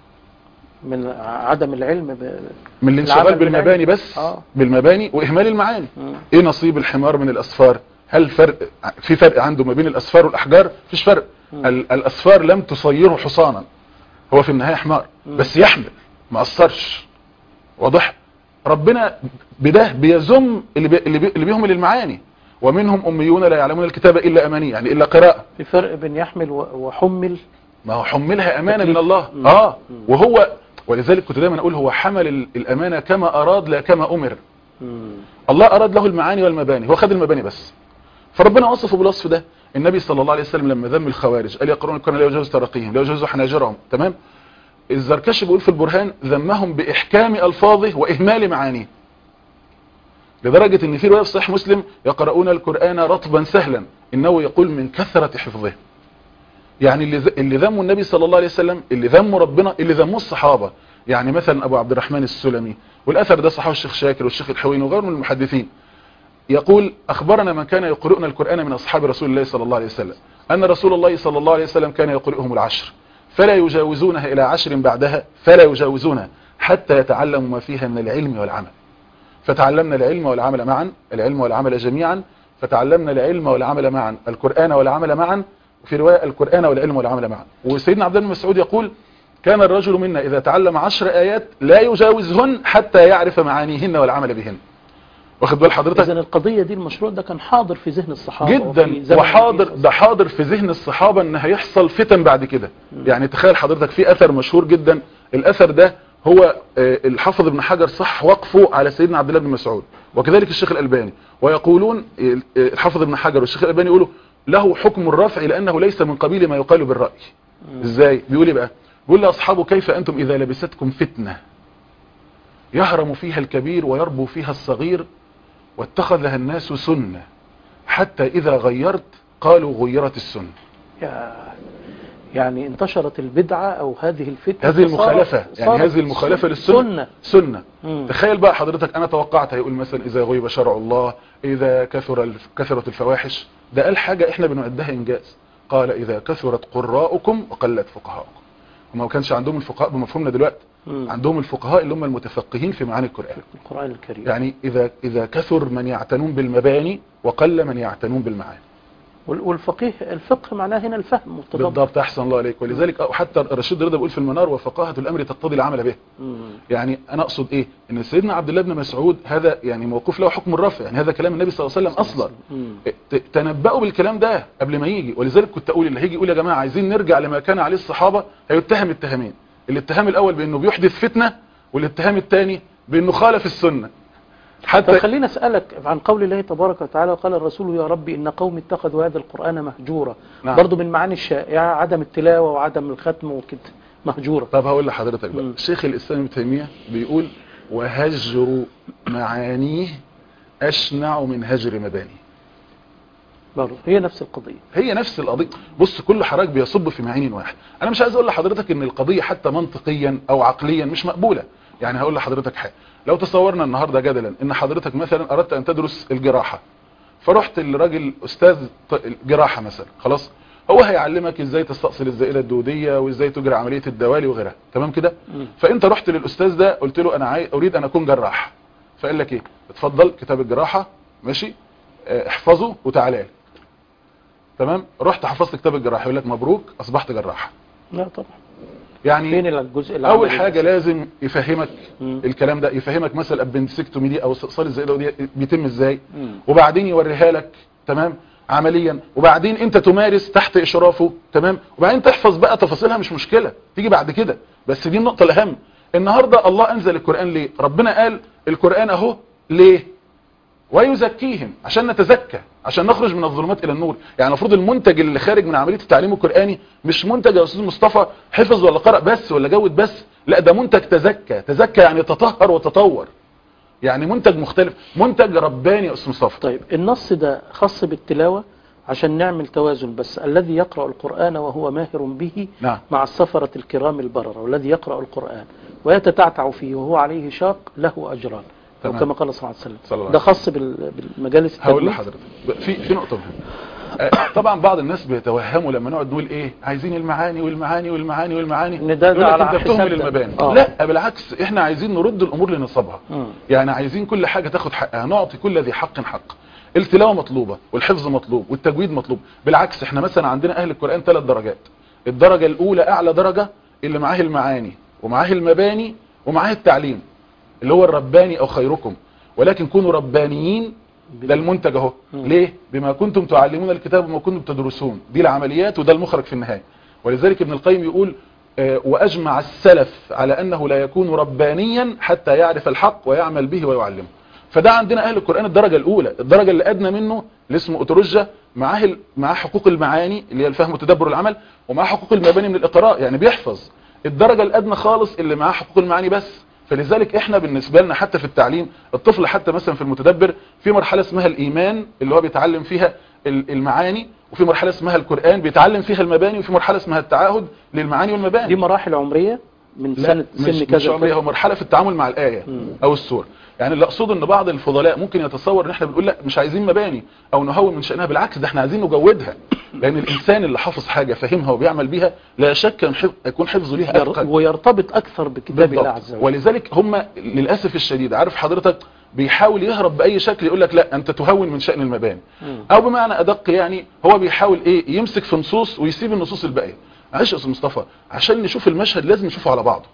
من عدم العلم ب... من الانشغال العمل بالمباني بالعلم. بس آه. بالمباني واهمال المعاني مم. ايه نصيب الحمار من الاسفار هل فرق في فرق عنده ما بين الاسفار والاحجار مفيش فرق مم. ال- الاسفار لم تصيره حصانا هو في النهايه حمار مم. بس يحمل ما اثرش واضح ربنا بده بيذم اللي, بي اللي, بي اللي بيهمل المعاني ومنهم اميون لا يعلمون الكتاب الا اماني يعني الا قراءه في فرق بين يحمل و- وحمل ما هو حملها امانه تكليف. من الله مم. اه مم. وهو ولذلك كنت دايما اقول هو حمل ال- الامانه كما اراد لا كما امر مم. الله أراد له المعاني والمباني هو خد المباني بس فربنا وصفه بالوصف ده النبي صلى الله عليه وسلم لما ذم الخوارج قال يقرون القرآن لا يجوز ترقيهم لا يجوز حناجرهم تمام الزركشي بيقول في البرهان ذمهم بإحكام ألفاظه وإهمال معانيه لدرجة ان في رواية في صحيح مسلم يقرؤون القرآن رطبا سهلا انه يقول من كثرة حفظه يعني اللي ذ- اللي ذموا النبي صلى الله عليه وسلم اللي ذموا ربنا اللي ذموه الصحابة يعني مثلا ابو عبد الرحمن السلمي والاثر ده صححه الشيخ شاكر والشيخ الحويني وغيره من المحدثين يقول اخبرنا من كان يقرؤنا القرآن من اصحاب رسول الله صلى الله عليه وسلم ان رسول الله صلى الله عليه وسلم كان يقرئهم العشر فلا يجاوزونها الى عشر بعدها فلا يجاوزونها حتى يتعلموا ما فيها من العلم والعمل فتعلمنا العلم والعمل معا العلم والعمل جميعا فتعلمنا العلم والعمل معا القرآن والعمل معا وفي رواية القرآن والعلم والعمل معا وسيدنا عبد الله بن مسعود يقول كان الرجل منا إذا تعلم عشر آيات لا يجاوزهن حتى يعرف معانيهن والعمل بهن واخد بال حضرتك إذا القضية دي المشروع ده كان حاضر في ذهن الصحابة وفي جدا زمن وحاضر النبي ده حاضر في ذهن الصحابة ان هيحصل فتن بعد كده يعني تخيل حضرتك في اثر مشهور جدا الاثر ده هو آه، الحافظ ابن حجر صح وقفه على سيدنا عبد الله بن مسعود وكذلك الشيخ الالباني ويقولون آه، الحافظ ابن حجر والشيخ الالباني يقولوا له حكم الرفع لانه ليس من قبيل ما يقال بالراي ازاي بيقول ايه بقى بيقول لاصحابه كيف انتم اذا لبستكم فتنه يهرم فيها الكبير ويربو فيها الصغير واتخذها الناس سنه حتى اذا غيرت قالوا غيرت السنه يا- يعني انتشرت البدعة او هذه الفتنة هذه فصارت- المخالفة يعني صارت هذه المخالفة للسنة سنة سنة مم. تخيل بقى حضرتك انا توقعت هيقول مثلا اذا غيب شرع الله اذا كثر الف- كثرت الفواحش ده قال حاجة احنا بنعدها انجاز قال اذا كثرت قراءكم وقلت فقهاؤكم هما ما كانش عندهم الفقهاء بمفهومنا دلوقتي مم. عندهم الفقهاء اللي هم المتفقهين في معاني القرآن القرآن الكريم يعني اذا اذا كثر من يعتنون بالمباني وقل من يعتنون بالمعاني وال- والفقيه الفقه معناه هنا الفهم والتدبر بالضبط احسن الله عليك ولذلك أو حتى رشيد رضا بيقول في المنار وفقاهة الامر تقتضي العمل به مم. يعني انا اقصد ايه ان سيدنا عبد الله بن مسعود هذا يعني موقوف له حكم الرفع يعني هذا كلام النبي صلى الله عليه وسلم اصلا مم. ت- تنبأوا بالكلام ده قبل ما يجي ولذلك كنت اقول اللي هيجي يقول يا جماعه عايزين نرجع لما كان عليه الصحابه هيتهم اتهامين الاتهام الاول بانه بيحدث فتنه والاتهام الثاني بانه خالف السنه طب حتى خليني اسالك عن قول الله تبارك وتعالى قال الرسول يا ربي ان قوم اتخذوا هذا القران مهجورا نعم. برضو من معاني الشائعه عدم التلاوه وعدم الختم وكده مهجوره طب هقول لحضرتك بقى مم. شيخ الاسلام ابن تيميه بيقول وهجر معانيه اشنع من هجر مبانيه برضو هي نفس القضيه هي نفس القضية بص كل حراك بيصب في معين واحد انا مش عايز اقول لحضرتك ان القضية حتى منطقيا او عقليا مش مقبولة يعني هقول لحضرتك حاجة لو تصورنا النهاردة جدلا ان حضرتك مثلا اردت ان تدرس الجراحة فرحت لراجل استاذ ط- الجراحة مثلا خلاص هو هيعلمك ازاي تستأصل الزائلة الدودية وازاي تجري عملية الدوالي وغيرها تمام كده مم. فانت رحت للاستاذ ده قلت له انا عاي... اريد ان اكون جراح فقال لك ايه اتفضل كتاب الجراحة ماشي اه، احفظه وتعالى لي. تمام رحت حفظت كتاب الجراحة يقول لك مبروك اصبحت جراح لا طبعا يعني فين الجزء اللي اول عمل حاجة لازم يفهمك مم. الكلام ده يفهمك مثلا الابندسكتومي دي او استئصال الزائده دي بيتم ازاي مم. وبعدين يوريها لك تمام عمليا وبعدين انت تمارس تحت اشرافه تمام وبعدين تحفظ بقى تفاصيلها مش مشكلة تيجي بعد كده بس دي النقطة الاهم النهاردة الله انزل القرآن ليه ربنا قال القرآن اهو ليه ويزكيهم عشان نتزكى عشان نخرج من الظلمات الى النور يعني المفروض المنتج اللي خارج من عملية التعليم القرآني مش منتج يا استاذ مصطفى حفظ ولا قرأ بس ولا جود بس لا ده منتج تزكى تزكى يعني تطهر وتطور يعني منتج مختلف منتج رباني يا استاذ مصطفى طيب النص ده خاص بالتلاوه عشان نعمل توازن بس الذي يقرأ القرآن وهو ماهر به نعم مع السفرة الكرام البررة والذي يقرأ القرآن ويتتعتع فيه وهو عليه شاق له أجران أو تمام. كما قال صلى الله عليه وسلم صلى الله عليه ده خاص بال- بالمجالس هقول التجويد لحضرتك في في نقطة مهمة آه، طبعا بعض الناس بيتوهموا لما نقعد نقول ايه عايزين المعاني والمعاني والمعاني والمعاني إن ده- ده يقول لك على انت بتهمل حساب ده. المباني آه. لا بالعكس احنا عايزين نرد الامور لنصابها مم. يعني عايزين كل حاجة تاخد حقها نعطي كل ذي حق حق التلاوة مطلوبة والحفظ مطلوب والتجويد مطلوب بالعكس احنا مثلا عندنا اهل القرآن ثلاث درجات الدرجة الاولى اعلى درجة اللي معاه المعاني ومعاه المباني ومعاه التعليم اللي هو الرباني او خيركم ولكن كونوا ربانيين ده المنتج اهو مم. ليه بما كنتم تعلمون الكتاب وما كنتم تدرسون دي العمليات وده المخرج في النهاية ولذلك ابن القيم يقول آه، واجمع السلف على انه لا يكون ربانيا حتى يعرف الحق ويعمل به ويعلمه فده عندنا اهل القرآن الدرجة الاولى الدرجة اللي ادنى منه اللي اسمه اترجة معاه ال- معاه حقوق المعاني اللي هي الفهم وتدبر العمل ومعاه حقوق المباني من الاقراء يعني بيحفظ الدرجة الادنى خالص اللي معاه حقوق المعاني بس فلذلك احنا بالنسبة لنا حتى في التعليم الطفل حتى مثلا في المتدبر في مرحلة اسمها الايمان اللي هو بيتعلم فيها ال- المعاني وفي مرحلة اسمها القرآن بيتعلم فيها المباني وفي مرحلة اسمها التعاهد للمعاني والمباني دي مراحل عمرية من لا سنة مش, سن مش كذا عمرية هو مرحلة في التعامل مع الآية مم. أو السورة يعني اللي أقصده أن بعض الفضلاء ممكن يتصور أن احنا بنقول لا مش عايزين مباني أو نهون من شأنها بالعكس ده احنا عايزين نجودها لأن الإنسان اللي حافظ حاجة فهمها وبيعمل بيها لا شك أن حف- يكون حفظه ليها ير- أثقل ويرتبط أكثر بكتاب الله بالضبط. عز وجل ولذلك هم للأسف الشديد عارف حضرتك بيحاول يهرب بأي شكل يقول لك لا أنت تهون من شأن المباني مم. او بمعنى ادق يعني هو بيحاول ايه يمسك في نصوص ويسيب النصوص الباقيه معلش يا استاذ مصطفى عشان نشوف المشهد لازم نشوفه على بعضه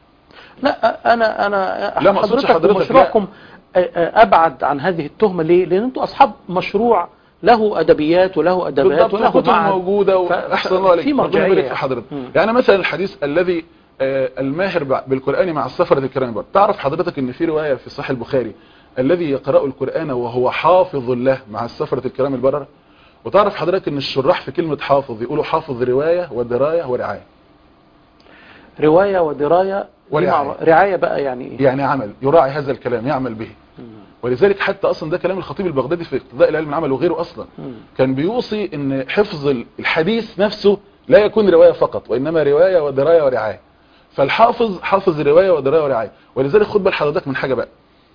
لا أنا أنا لا، ما أقصدش حضرتك حضرتك، ومشروعكم آه، آه، أبعد عن هذه التهمة ليه؟ لأن أنتوا أصحاب مشروع له أدبيات وله أدبات بالضبط وله الكتب معهد موجوده ف- واحسن ف- الله عليك في ربنا مرجعية يبارك في يعني. حضرتك مم. يعني مثلا الحديث الذي آه، الماهر بع- بالقرآن مع السفرة الكرام برضه تعرف حضرتك ان في رواية في صحيح البخاري الذي يقرأ القرآن وهو حافظ له مع السفرة الكرام البررة وتعرف حضرتك ان الشراح في كلمة حافظ يقولوا حافظ رواية ودراية ورعاية رواية ودراية دي ورعاية. مع- رعاية بقى يعني ايه يعني عمل يراعي هذا الكلام يعمل به مم. ولذلك حتى اصلا ده كلام الخطيب البغدادي في اقتضاء العلم العمل وغيره اصلا مم. كان بيوصي ان حفظ الحديث نفسه لا يكون رواية فقط وانما رواية ودراية ورعاية فالحافظ حافظ رواية ودراية ورعاية ولذلك خد بال حضرتك من حاجة بقى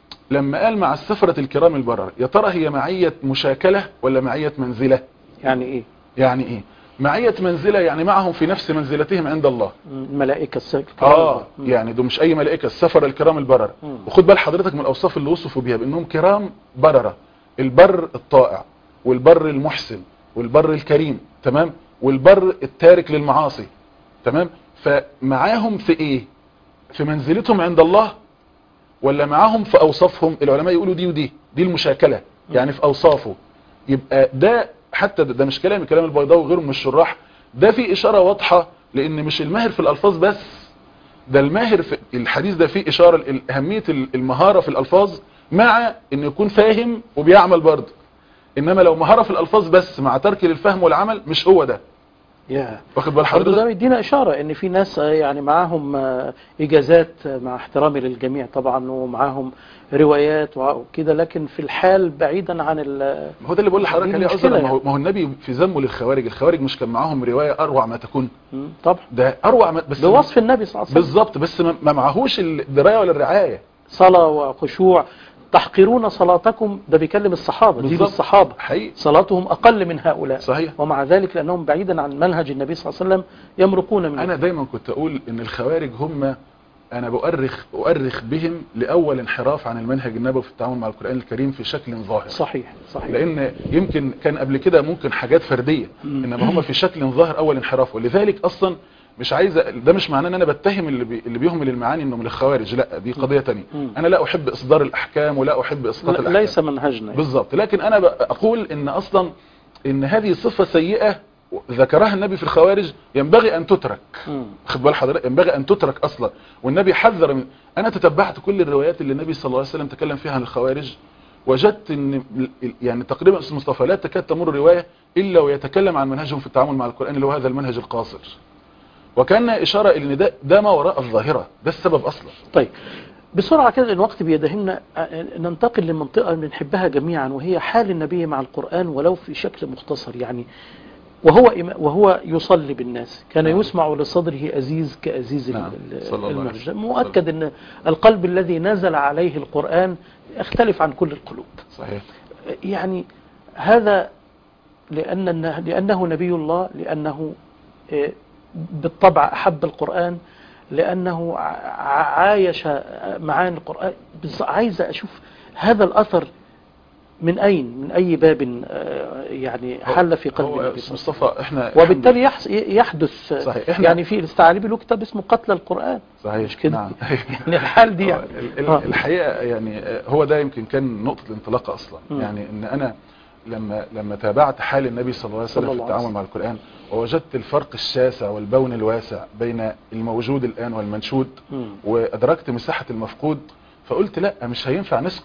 لما قال مع السفرة الكرام البرر يا ترى هي معية مشاكلة ولا معية منزلة يعني ايه يعني ايه معية منزلة يعني معهم في نفس منزلتهم عند الله مم. الملائكة السكر اه يعني دول مش اي ملائكة السفر الكرام البررة مم. وخد بال حضرتك من الاوصاف اللي وصفوا بيها بانهم كرام بررة البر الطائع والبر المحسن والبر الكريم تمام والبر التارك للمعاصي تمام فمعاهم في ايه في منزلتهم عند الله ولا معاهم في اوصافهم العلماء يقولوا دي ودي دي المشاكلة يعني في اوصافه يبقى ده حتى ده, ده مش كلام كلام البيضاوي وغيره من الشراح ده في اشارة واضحة لان مش الماهر في الالفاظ بس ده الماهر في الحديث ده فيه اشارة لاهمية المهارة في الالفاظ مع انه يكون فاهم وبيعمل برضه انما لو مهارة في الالفاظ بس مع ترك للفهم والعمل مش هو ده يا واخد بال برضه ده حضرتك بيدينا إشارة إن في ناس آه، يعني معاهم آه، إجازات آه، مع احترامي للجميع طبعا ومعاهم روايات وكده لكن في الحال بعيدا عن ال ما هو ده اللي بقول لحضرتك دي عليه المشكلة عذرا ما هو يعني. ما هو النبي في ذمه للخوارج الخوارج مش كان معاهم رواية اروع ما تكون مم، طبعا ده اروع ما بس بوصف النبي صلى الله عليه وسلم بالظبط بس ما ما معهوش الدراية ولا الرعاية صلاة وخشوع تحقرون صلاتكم ده بيكلم الصحابة دي بالظبط. الصحابة حقيقي صلاتهم أقل من هؤلاء صحيح ومع ذلك لأنهم بعيدا عن منهج النبي صلى الله عليه وسلم يمرقون منه انا دايما كنت اقول ان الخوارج هم انا بؤرخ اؤرخ بهم لاول انحراف عن المنهج النبوي في التعامل مع القران الكريم في شكل ظاهر صحيح صحيح لان يمكن كان قبل كده ممكن حاجات فرديه مم. انما هم في شكل ظاهر اول انحراف ولذلك اصلا مش عايز أ- ده مش معناه ان انا بتهم اللي بي اللي بيهمل المعاني انه من الخوارج لا دي قضيه تانية مم. انا لا احب اصدار الاحكام ولا احب اسقاط لا- الاحكام ليس منهجنا بالظبط لكن انا ب- اقول ان اصلا ان هذه صفه سيئه ذكرها النبي في الخوارج ينبغي ان تترك مم. خد بال حضرتك ينبغي ان تترك اصلا والنبي حذر من انا تتبعت كل الروايات اللي النبي صلى الله عليه وسلم تكلم فيها عن الخوارج وجدت ان يعني تقريبا استاذ مصطفى لا تكاد تمر روايه الا ويتكلم عن منهجهم في التعامل مع القران اللي هو هذا المنهج القاصر وكان اشاره الى ان ده ده ما وراء الظاهره ده السبب اصلا طيب بسرعة كده الوقت بيدهمنا آه، ننتقل لمنطقة بنحبها جميعا وهي حال النبي مع القرآن ولو في شكل مختصر يعني وهو إما- وهو يصلي بالناس كان نعم. يسمع لصدره أزيز كأزيز نعم. ال- صلى الله عليه المرجل وسلم. مؤكد أن القلب الذي نزل عليه القرآن يختلف عن كل القلوب صحيح يعني هذا لأن لأنه نبي الله لأنه آه، بالطبع أحب القرآن لأنه ع- عايش معاني القرآن بس عايز أشوف هذا الأثر من أين من أي باب آه، يعني حل في قلب هو النبي أستاذ صلى الله عليه مصطفى احنا وسلم وبالتالي يحس- يحدث صحيح. إحنا- يعني في الاستعالي له كتاب اسمه قتل القرآن صحيح مش كده نعم. يعني الحال دي هو يعني ال- ال- آه. الحقيقة يعني هو ده يمكن كان نقطة الانطلاق أصلا مم. يعني إن أنا لما لما تابعت حال النبي صلى الله عليه صلى وسلم في الله عليه التعامل مع القرآن ووجدت الفرق الشاسع والبون الواسع بين الموجود الآن والمنشود مم. وأدركت مساحة المفقود فقلت لا مش هينفع نسكت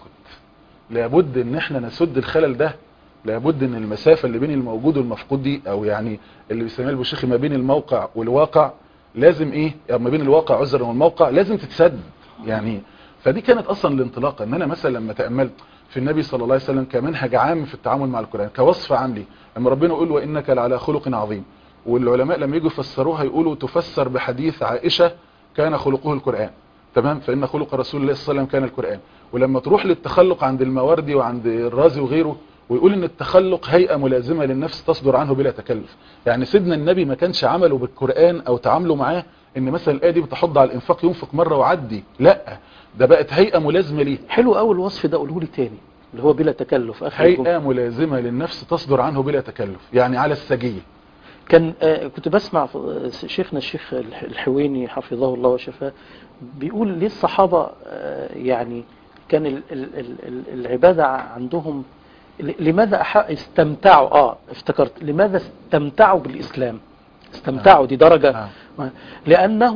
لابد ان احنا نسد الخلل ده لابد ان المسافة اللي بين الموجود والمفقود دي او يعني اللي بيسميها البوشيخي ما بين الموقع والواقع لازم ايه يعني ما بين الواقع عذرا والموقع لازم تتسد يعني فدي كانت اصلا الانطلاقه ان انا مثلا لما تاملت في النبي صلى الله عليه وسلم كمنهج عام في التعامل مع القران كوصف عام ليه لما ربنا يقول وانك لعلى خلق عظيم والعلماء لما يجوا يفسروها يقولوا تفسر بحديث عائشه كان خلقه القران تمام فان خلق رسول الله صلى الله عليه وسلم كان القران ولما تروح للتخلق عند المواردي وعند الرازي وغيره ويقول ان التخلق هيئه ملازمه للنفس تصدر عنه بلا تكلف يعني سيدنا النبي ما كانش عمله بالقران او تعامله معاه ان مثلا الايه دي بتحض على الانفاق ينفق مره وعدي لا ده بقت هيئه ملازمه ليه حلو قوي الوصف ده قوله لي تاني اللي هو بلا تكلف آخر الجملة. هيئه ملازمه للنفس تصدر عنه بلا تكلف يعني على السجيه كان آه، كنت بسمع آه، شيخنا الشيخ الح- الحويني حفظه الله وشفاه بيقول ليه الصحابة آه، يعني كان ال- ال- ال- ال- العبادة عندهم ل- لماذا أح- استمتعوا اه افتكرت لماذا استمتعوا بالإسلام استمتعوا دي درجة نعم. لأنه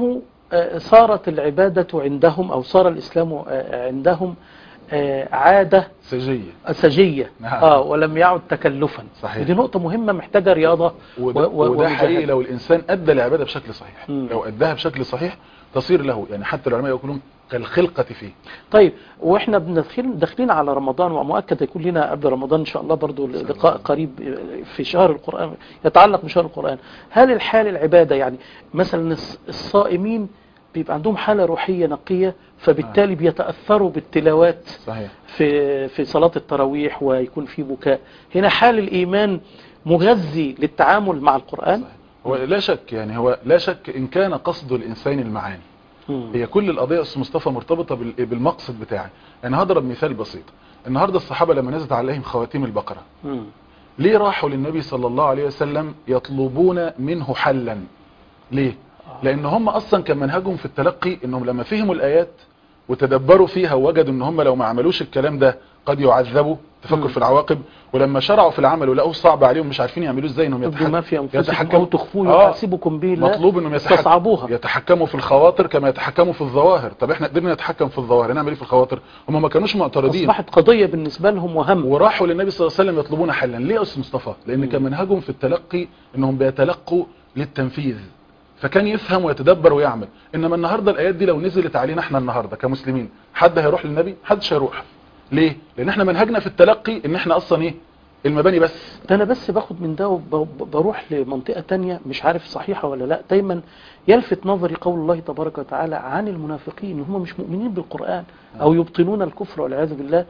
آه، صارت العبادة عندهم أو صار الإسلام آه، عندهم آه، عادة سجية سجية نعم. آه ولم يعد تكلفا صحيح. ودي نقطة مهمة محتاجة رياضة وده, و- و- وده حقيقي ومجاهدة. لو الإنسان أدى العبادة بشكل صحيح مم. لو أداها بشكل صحيح تصير له يعني حتى العلماء يقولون كالخلقة فيه طيب واحنا بندخل داخلين على رمضان ومؤكد يكون لنا قبل رمضان ان شاء الله برضو لقاء قريب في شهر القرآن يتعلق بشهر القرآن هل الحال العبادة يعني مثلا الص- الصائمين بيبقى عندهم حالة روحية نقية فبالتالي بيتأثروا بالتلاوات صحيح في في صلاة التراويح ويكون في بكاء هنا حال الإيمان مغذي للتعامل مع القرآن صحيح. هو لا شك يعني هو لا شك إن كان قصد الإنسان المعاني مم. هي كل القضية يا أستاذ مصطفى مرتبطة بال- بالمقصد بتاعي أنا هضرب مثال بسيط النهاردة الصحابة لما نزلت عليهم خواتيم البقرة مم. ليه راحوا للنبي صلى الله عليه وسلم يطلبون منه حلا ليه لان هم اصلا كان منهجهم في التلقي انهم لما فهموا الايات وتدبروا فيها ووجدوا ان هم لو ما عملوش الكلام ده قد يعذبوا مم. تفكر في العواقب ولما شرعوا في العمل ولقوه صعب عليهم مش عارفين يعملوه ازاي انهم تبدوا ما في أنفسكم يتحكموا أو تخفوه آه. يحاسبكم به الله مطلوب انهم يتحك- استصعبوها يتحكموا في الخواطر كما يتحكموا في الظواهر طب احنا قدرنا نتحكم في الظواهر نعمل ايه في الخواطر هم ما كانوش معترضين أصبحت قضية بالنسبة لهم وهم وراحوا للنبي صلى الله عليه وسلم يطلبون حلا ليه يا استاذ مصطفى لان مم. كان منهجهم في التلقي انهم بيتلقوا للتنفيذ فكان يفهم ويتدبر ويعمل انما النهارده الايات دي لو نزلت علينا احنا النهارده كمسلمين حد هيروح للنبي محدش هيروح ليه لان احنا منهجنا في التلقي ان احنا اصلا ايه المباني بس ده انا بس باخد من ده وبروح لمنطقة تانية مش عارف صحيحة ولا لا دايما يلفت نظري قول الله تبارك وتعالى عن المنافقين ان هم مش مؤمنين بالقرآن او يبطنون الكفر والعياذ بالله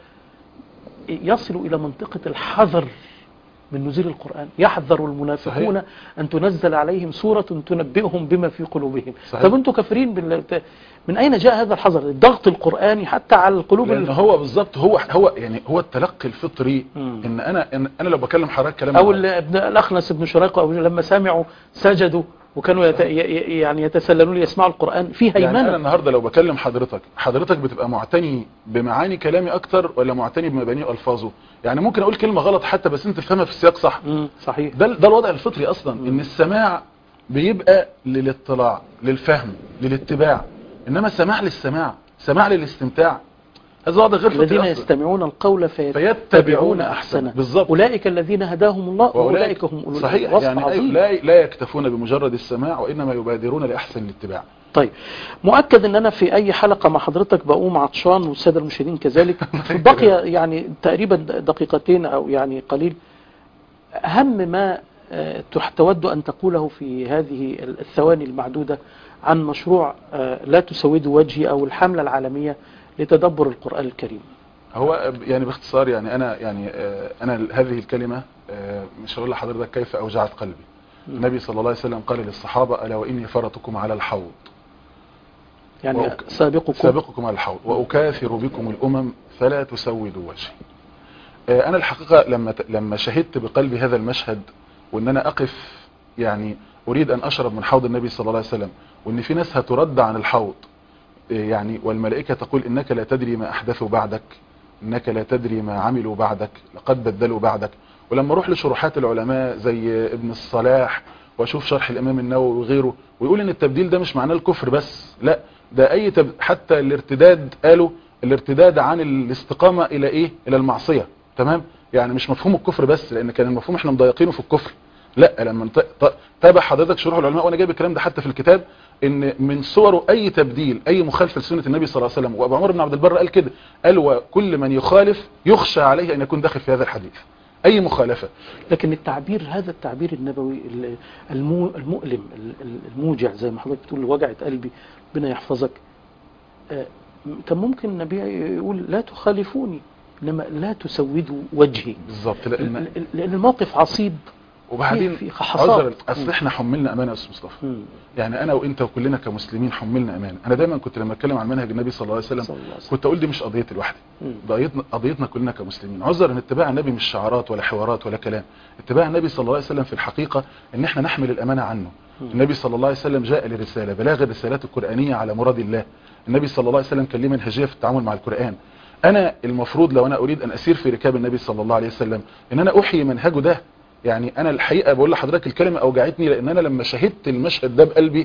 يصلوا الى منطقة الحذر من نزول القرآن يحذر المنافقون صحيح. أن تنزل عليهم سورة تنبئهم بما في قلوبهم صحيح. طب أنتوا كافرين بال... من أين جاء هذا الحذر الضغط القرآني حتى على القلوب لان ال- هو بالظبط هو هو يعني هو التلقي الفطري مم. ان انا إن انا لو بكلم حضرتك كلام أو ال- ابن الأخنس بن شريق أو لما سمعوا سجدوا وكانوا يت... ي- ي- يعني يتسللون ليسمعوا القرآن في يعني انا هيمنة النهارده لو بكلم حضرتك حضرتك بتبقى معتني بمعاني كلامي اكتر ولا معتني بمباني والفاظه يعني ممكن اقول كلمه غلط حتى بس انت تفهمها في السياق صح مم، صحيح ده ده الوضع الفطري اصلا ان السماع بيبقى للاطلاع للفهم للاتباع انما السماع للسماع سماع للاستمتاع هذا وضع غير الذين فطري اصلا يستمعون القول فيتبعون فيتبعون أحسنه. أحسنه بالظبط. أولئك الذين هداهم الله وأولئك هم أولو صحيح وصف يعني عظيم. لا لا يكتفون بمجرد السماع وانما يبادرون لاحسن الاتباع طيب مؤكد ان انا في اي حلقة مع حضرتك بقوم عطشان والسادة المشاهدين كذلك بقي يعني تقريبا دقيقتين او يعني قليل اهم ما آه، تح- تود ان تقوله في هذه الثواني المعدودة عن مشروع آه، لا تسود وجهي او الحملة العالمية لتدبر القرآن الكريم هو يعني باختصار يعني انا يعني آه، انا هذه الكلمه آه، مش هقول لحضرتك كيف اوجعت قلبي النبي صلى الله عليه وسلم قال للصحابه الا واني فرطكم على الحوض يعني وأك- سابقكم سابقكم على الحوض واكاثر بكم الامم فلا تسودوا وجهي آه، انا الحقيقه لما ت- لما شهدت بقلبي هذا المشهد وان انا اقف يعني اريد ان اشرب من حوض النبي صلى الله عليه وسلم وان في ناس هترد عن الحوض آه، يعني والملائكه تقول انك لا تدري ما احدثوا بعدك انك لا تدري ما عملوا بعدك لقد بدلوا بعدك ولما اروح لشروحات العلماء زي ابن الصلاح واشوف شرح الامام النووي وغيره ويقول ان التبديل ده مش معناه الكفر بس لا ده اي تب... حتى الارتداد قالوا الارتداد عن الاستقامة الى ايه الى المعصية تمام يعني مش مفهوم الكفر بس لان كان المفهوم احنا مضايقينه في الكفر لا لما ت- ت- تابع حضرتك شروح العلماء وانا جايب الكلام ده حتى في الكتاب ان من صوره اي تبديل اي مخالفه لسنه النبي صلى الله عليه وسلم وابو عمر بن عبد البر قال كده قال وكل من يخالف يخشى عليه ان يكون داخل في هذا الحديث اي مخالفه لكن التعبير هذا التعبير النبوي ال- المو المؤلم ال- ال- الموجع زي ما حضرتك بتقول وجعت قلبي ربنا يحفظك آه، كان ممكن النبي يقول لا تخالفوني انما لا تسودوا وجهي بالظبط لان ل- ل- لان الموقف عصيب وبعدين في- في حصاد. عذر اصل احنا حملنا امانه يا استاذ مصطفى مم. يعني انا وانت وكلنا كمسلمين حملنا امانه انا دايما كنت لما اتكلم عن منهج النبي صلى الله عليه وسلم صلى الله عليه وسلم. كنت اقول دي مش قضيتي لوحدي مم. قضيتنا قضيتنا كلنا كمسلمين عذر ان اتباع النبي مش شعارات ولا حوارات ولا كلام اتباع النبي صلى الله عليه وسلم في الحقيقه ان احنا نحمل الامانه عنه مم. النبي صلى الله عليه وسلم جاء لرساله بلاغ الرسالات القرانيه على مراد الله النبي صلى الله عليه وسلم كان ليه منهجيه في التعامل مع القران انا المفروض لو انا اريد ان اسير في ركاب النبي صلى الله عليه وسلم ان انا احيي منهجه ده يعني انا الحقيقه بقول لحضرتك الكلمه اوجعتني لان انا لما شهدت المشهد ده بقلبي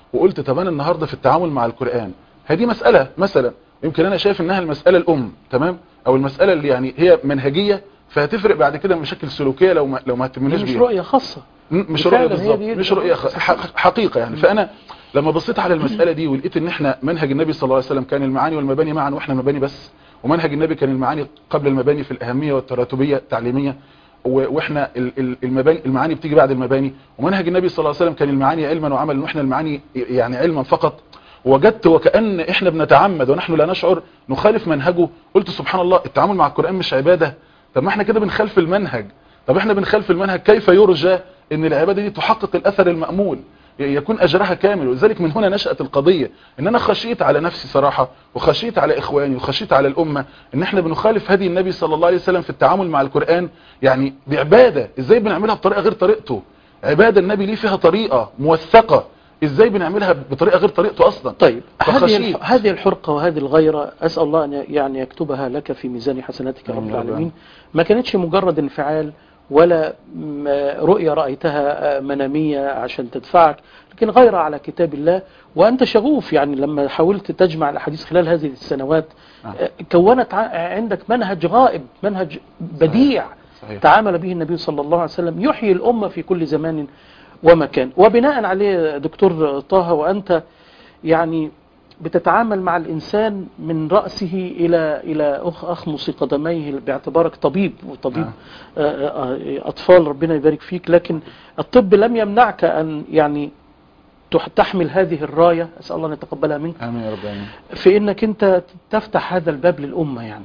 وقلت طب انا النهارده في التعامل مع القران هذه مساله مثلا يمكن انا شايف انها المساله الام تمام او المساله اللي يعني هي منهجيه فهتفرق بعد كده مشاكل سلوكيه لو ما لو ما اهتمناش مش بيها رؤية خاصة م- مش فعلاً رؤيه هي بالظبط دي مش رؤيه خ- ح- حقيقه يعني فانا لما بصيت على المساله دي ولقيت ان احنا منهج النبي صلى الله عليه وسلم كان المعاني والمباني معا واحنا مباني بس ومنهج النبي كان المعاني قبل المباني في الاهميه والتراتبيه التعليميه و- واحنا ال- ال- المباني المعاني بتيجي بعد المباني ومنهج النبي صلى الله عليه وسلم كان المعاني علما وعملا واحنا المعاني يعني علما فقط وجدت وكأن احنا بنتعمد ونحن لا نشعر نخالف منهجه قلت سبحان الله التعامل مع القرآن مش عبادة طب ما احنا كده بنخالف المنهج طب احنا بنخالف المنهج كيف يرجى ان العبادة دي تحقق الاثر المأمول ي- يكون اجرها كامل ولذلك من هنا نشأت القضية ان انا خشيت على نفسي صراحة وخشيت على اخواني وخشيت على الامة ان احنا بنخالف هدي النبي صلى الله عليه وسلم في التعامل مع القرآن يعني بعبادة ازاي بنعملها بطريقة غير طريقته عبادة النبي ليه فيها طريقة موثقة ازاي بنعملها بطريقة غير طريقته اصلا طيب هذه فخشيت. الح- هذه الحرقة وهذه الغيرة أسأل الله أن ي- يعني يكتبها لك في ميزان حسناتك يا رب آمين يا رب العالمين ما كانتش مجرد انفعال ولا م- رؤية رأيتها آه، منامية عشان تدفعك لكن غيرة على كتاب الله وأنت شغوف يعني لما حاولت تجمع الأحاديث خلال هذه السنوات نعم. آه، كونت ع- عندك منهج غائب منهج بديع صحيح. تعامل به النبي صلى الله عليه وسلم يحيي الأمة في كل زمان ومكان وبناء عليه دكتور طه وأنت يعني بتتعامل مع الإنسان من رأسه إلى إلى أخ أخمص قدميه باعتبارك طبيب وطبيب نعم. آه، آه، أطفال ربنا يبارك فيك لكن الطب لم يمنعك أن يعني تح- تحمل هذه الراية أسأل الله أن يتقبلها منك امين يا رب امين في انك انت تفتح هذا الباب للامه يعني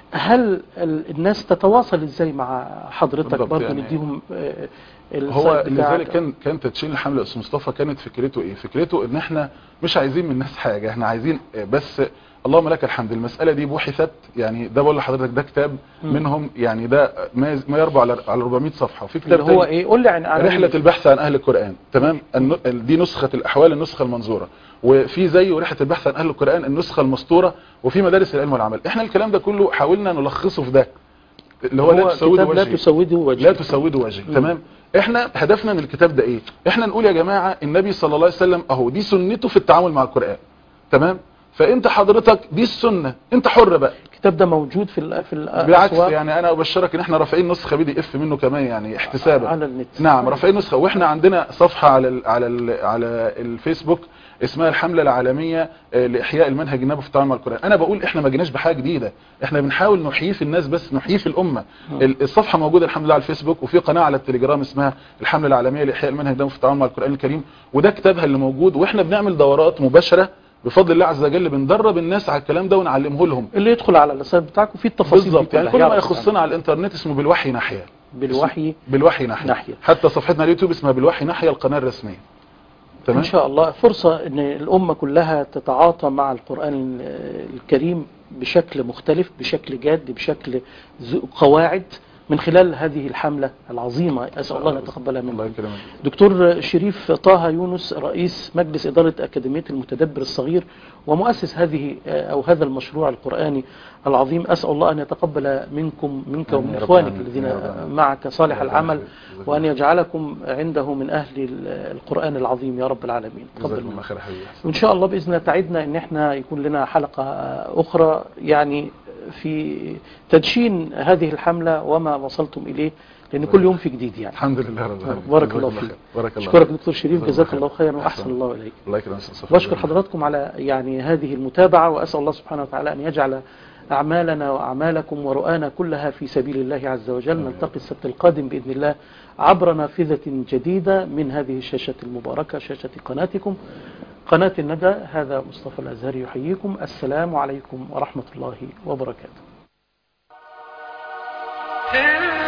هل ال- الناس تتواصل ازاي مع حضرتك بالضبط برضه يعني. نديهم آه، هو السايت بتاعك؟ لذلك كان كان تدشين الحمله استاذ مصطفى كانت فكرته ايه فكرته ان احنا مش عايزين من الناس حاجه احنا عايزين بس اللهم لك الحمد المساله دي بحثت يعني ده بقول لحضرتك ده كتاب مم. منهم يعني ده ما ما يربع على على 400 صفحه وفي كتاب اللي هو تاني ايه قول لي عن عن رحلة البحث عن أهل القرآن تمام الن- دي نسخة الأحوال النسخة المنظورة وفي زي رحلة البحث عن أهل القرآن النسخة المسطورة وفي مدارس العلم والعمل احنا الكلام ده كله حاولنا نلخصه في ده اللي هو, لا تسود كتاب لا وجهي تسوده وجهي لا تسود وجهي مم. تمام احنا هدفنا من الكتاب ده ايه احنا نقول يا جماعة النبي صلى الله عليه وسلم اهو دي سنته في التعامل مع القرآن تمام فانت حضرتك دي السنة انت حر بقى الكتاب ده موجود في ال في ال بالعكس يعني انا ابشرك ان احنا رافعين نسخة بي دي اف منه كمان يعني احتسابا على النت نعم رافعين نسخة واحنا عندنا صفحة على ال على ال على الفيسبوك اسمها الحملة العالمية آه، لإحياء المنهج النبوي في التعامل مع القرآن انا بقول احنا ما جيناش بحاجة جديدة احنا بنحاول نحييه في الناس بس نحييه في الامة ال- الصفحة موجودة الحمد لله على الفيسبوك وفي قناة على التليجرام اسمها الحملة العالمية لإحياء المنهج النبوي في التعامل مع القرآن الكريم وده كتابها اللي موجود واحنا بنعمل دورات مباشرة بفضل الله عز وجل بندرب الناس على الكلام ده ونعلمه لهم اللي يدخل على السايت بتاعك وفيه التفاصيل دي بالظبط يعني كلها كل ما يعرف يخصنا على الانترنت اسمه بالوحي ناحية بالوحي بالوحي ناحية, ناحية. حتى صفحتنا على اليوتيوب اسمها بالوحي ناحية القناة الرسمية تمام إن شاء الله فرصة أن الأمة كلها تتعاطى مع القرآن الكريم بشكل مختلف بشكل جاد بشكل ذو قواعد من خلال هذه الحملة العظيمة أسأل الله أن يتقبلها الله منا يكرمك دكتور شريف طه يونس رئيس مجلس إدارة أكاديمية المتدبر الصغير ومؤسس هذه أو هذا المشروع القرآني العظيم أسأل الله أن يتقبل منكم منك آمين ومن يا رب إخوانك العالمين. الذين يا رب العالمين. معك صالح يا رب العمل العالمين. وأن يجعلكم عنده من أهل القرآن العظيم يا رب العالمين تقبل جزاكم منا الله خير يا حبيبي وإن شاء الله بإذن الله تعدنا إن احنا يكون لنا حلقة أخرى يعني في تدشين هذه الحملة وما وصلتم إليه لأن كل يوم في جديد يعني الحمد لله رب العالمين بارك جزاك الله خير. فيك بارك الله أشكرك فيك. دكتور شريف جزاك جزاك الله الله خيرا خير. وأحسن أحسن. الله إليك الله يكرمك أستاذ صفي. واشكر حضراتكم على يعني هذه المتابعة وأسأل الله سبحانه وتعالى أن يجعل أعمالنا وأعمالكم ورؤانا كلها في سبيل الله عز وجل نلتقي السبت القادم بإذن الله عبر نافذة جديدة من هذه الشاشة المباركة شاشة قناتكم قناة الندى هذا مصطفى الأزهري يحييكم السلام عليكم ورحمة الله وبركاته في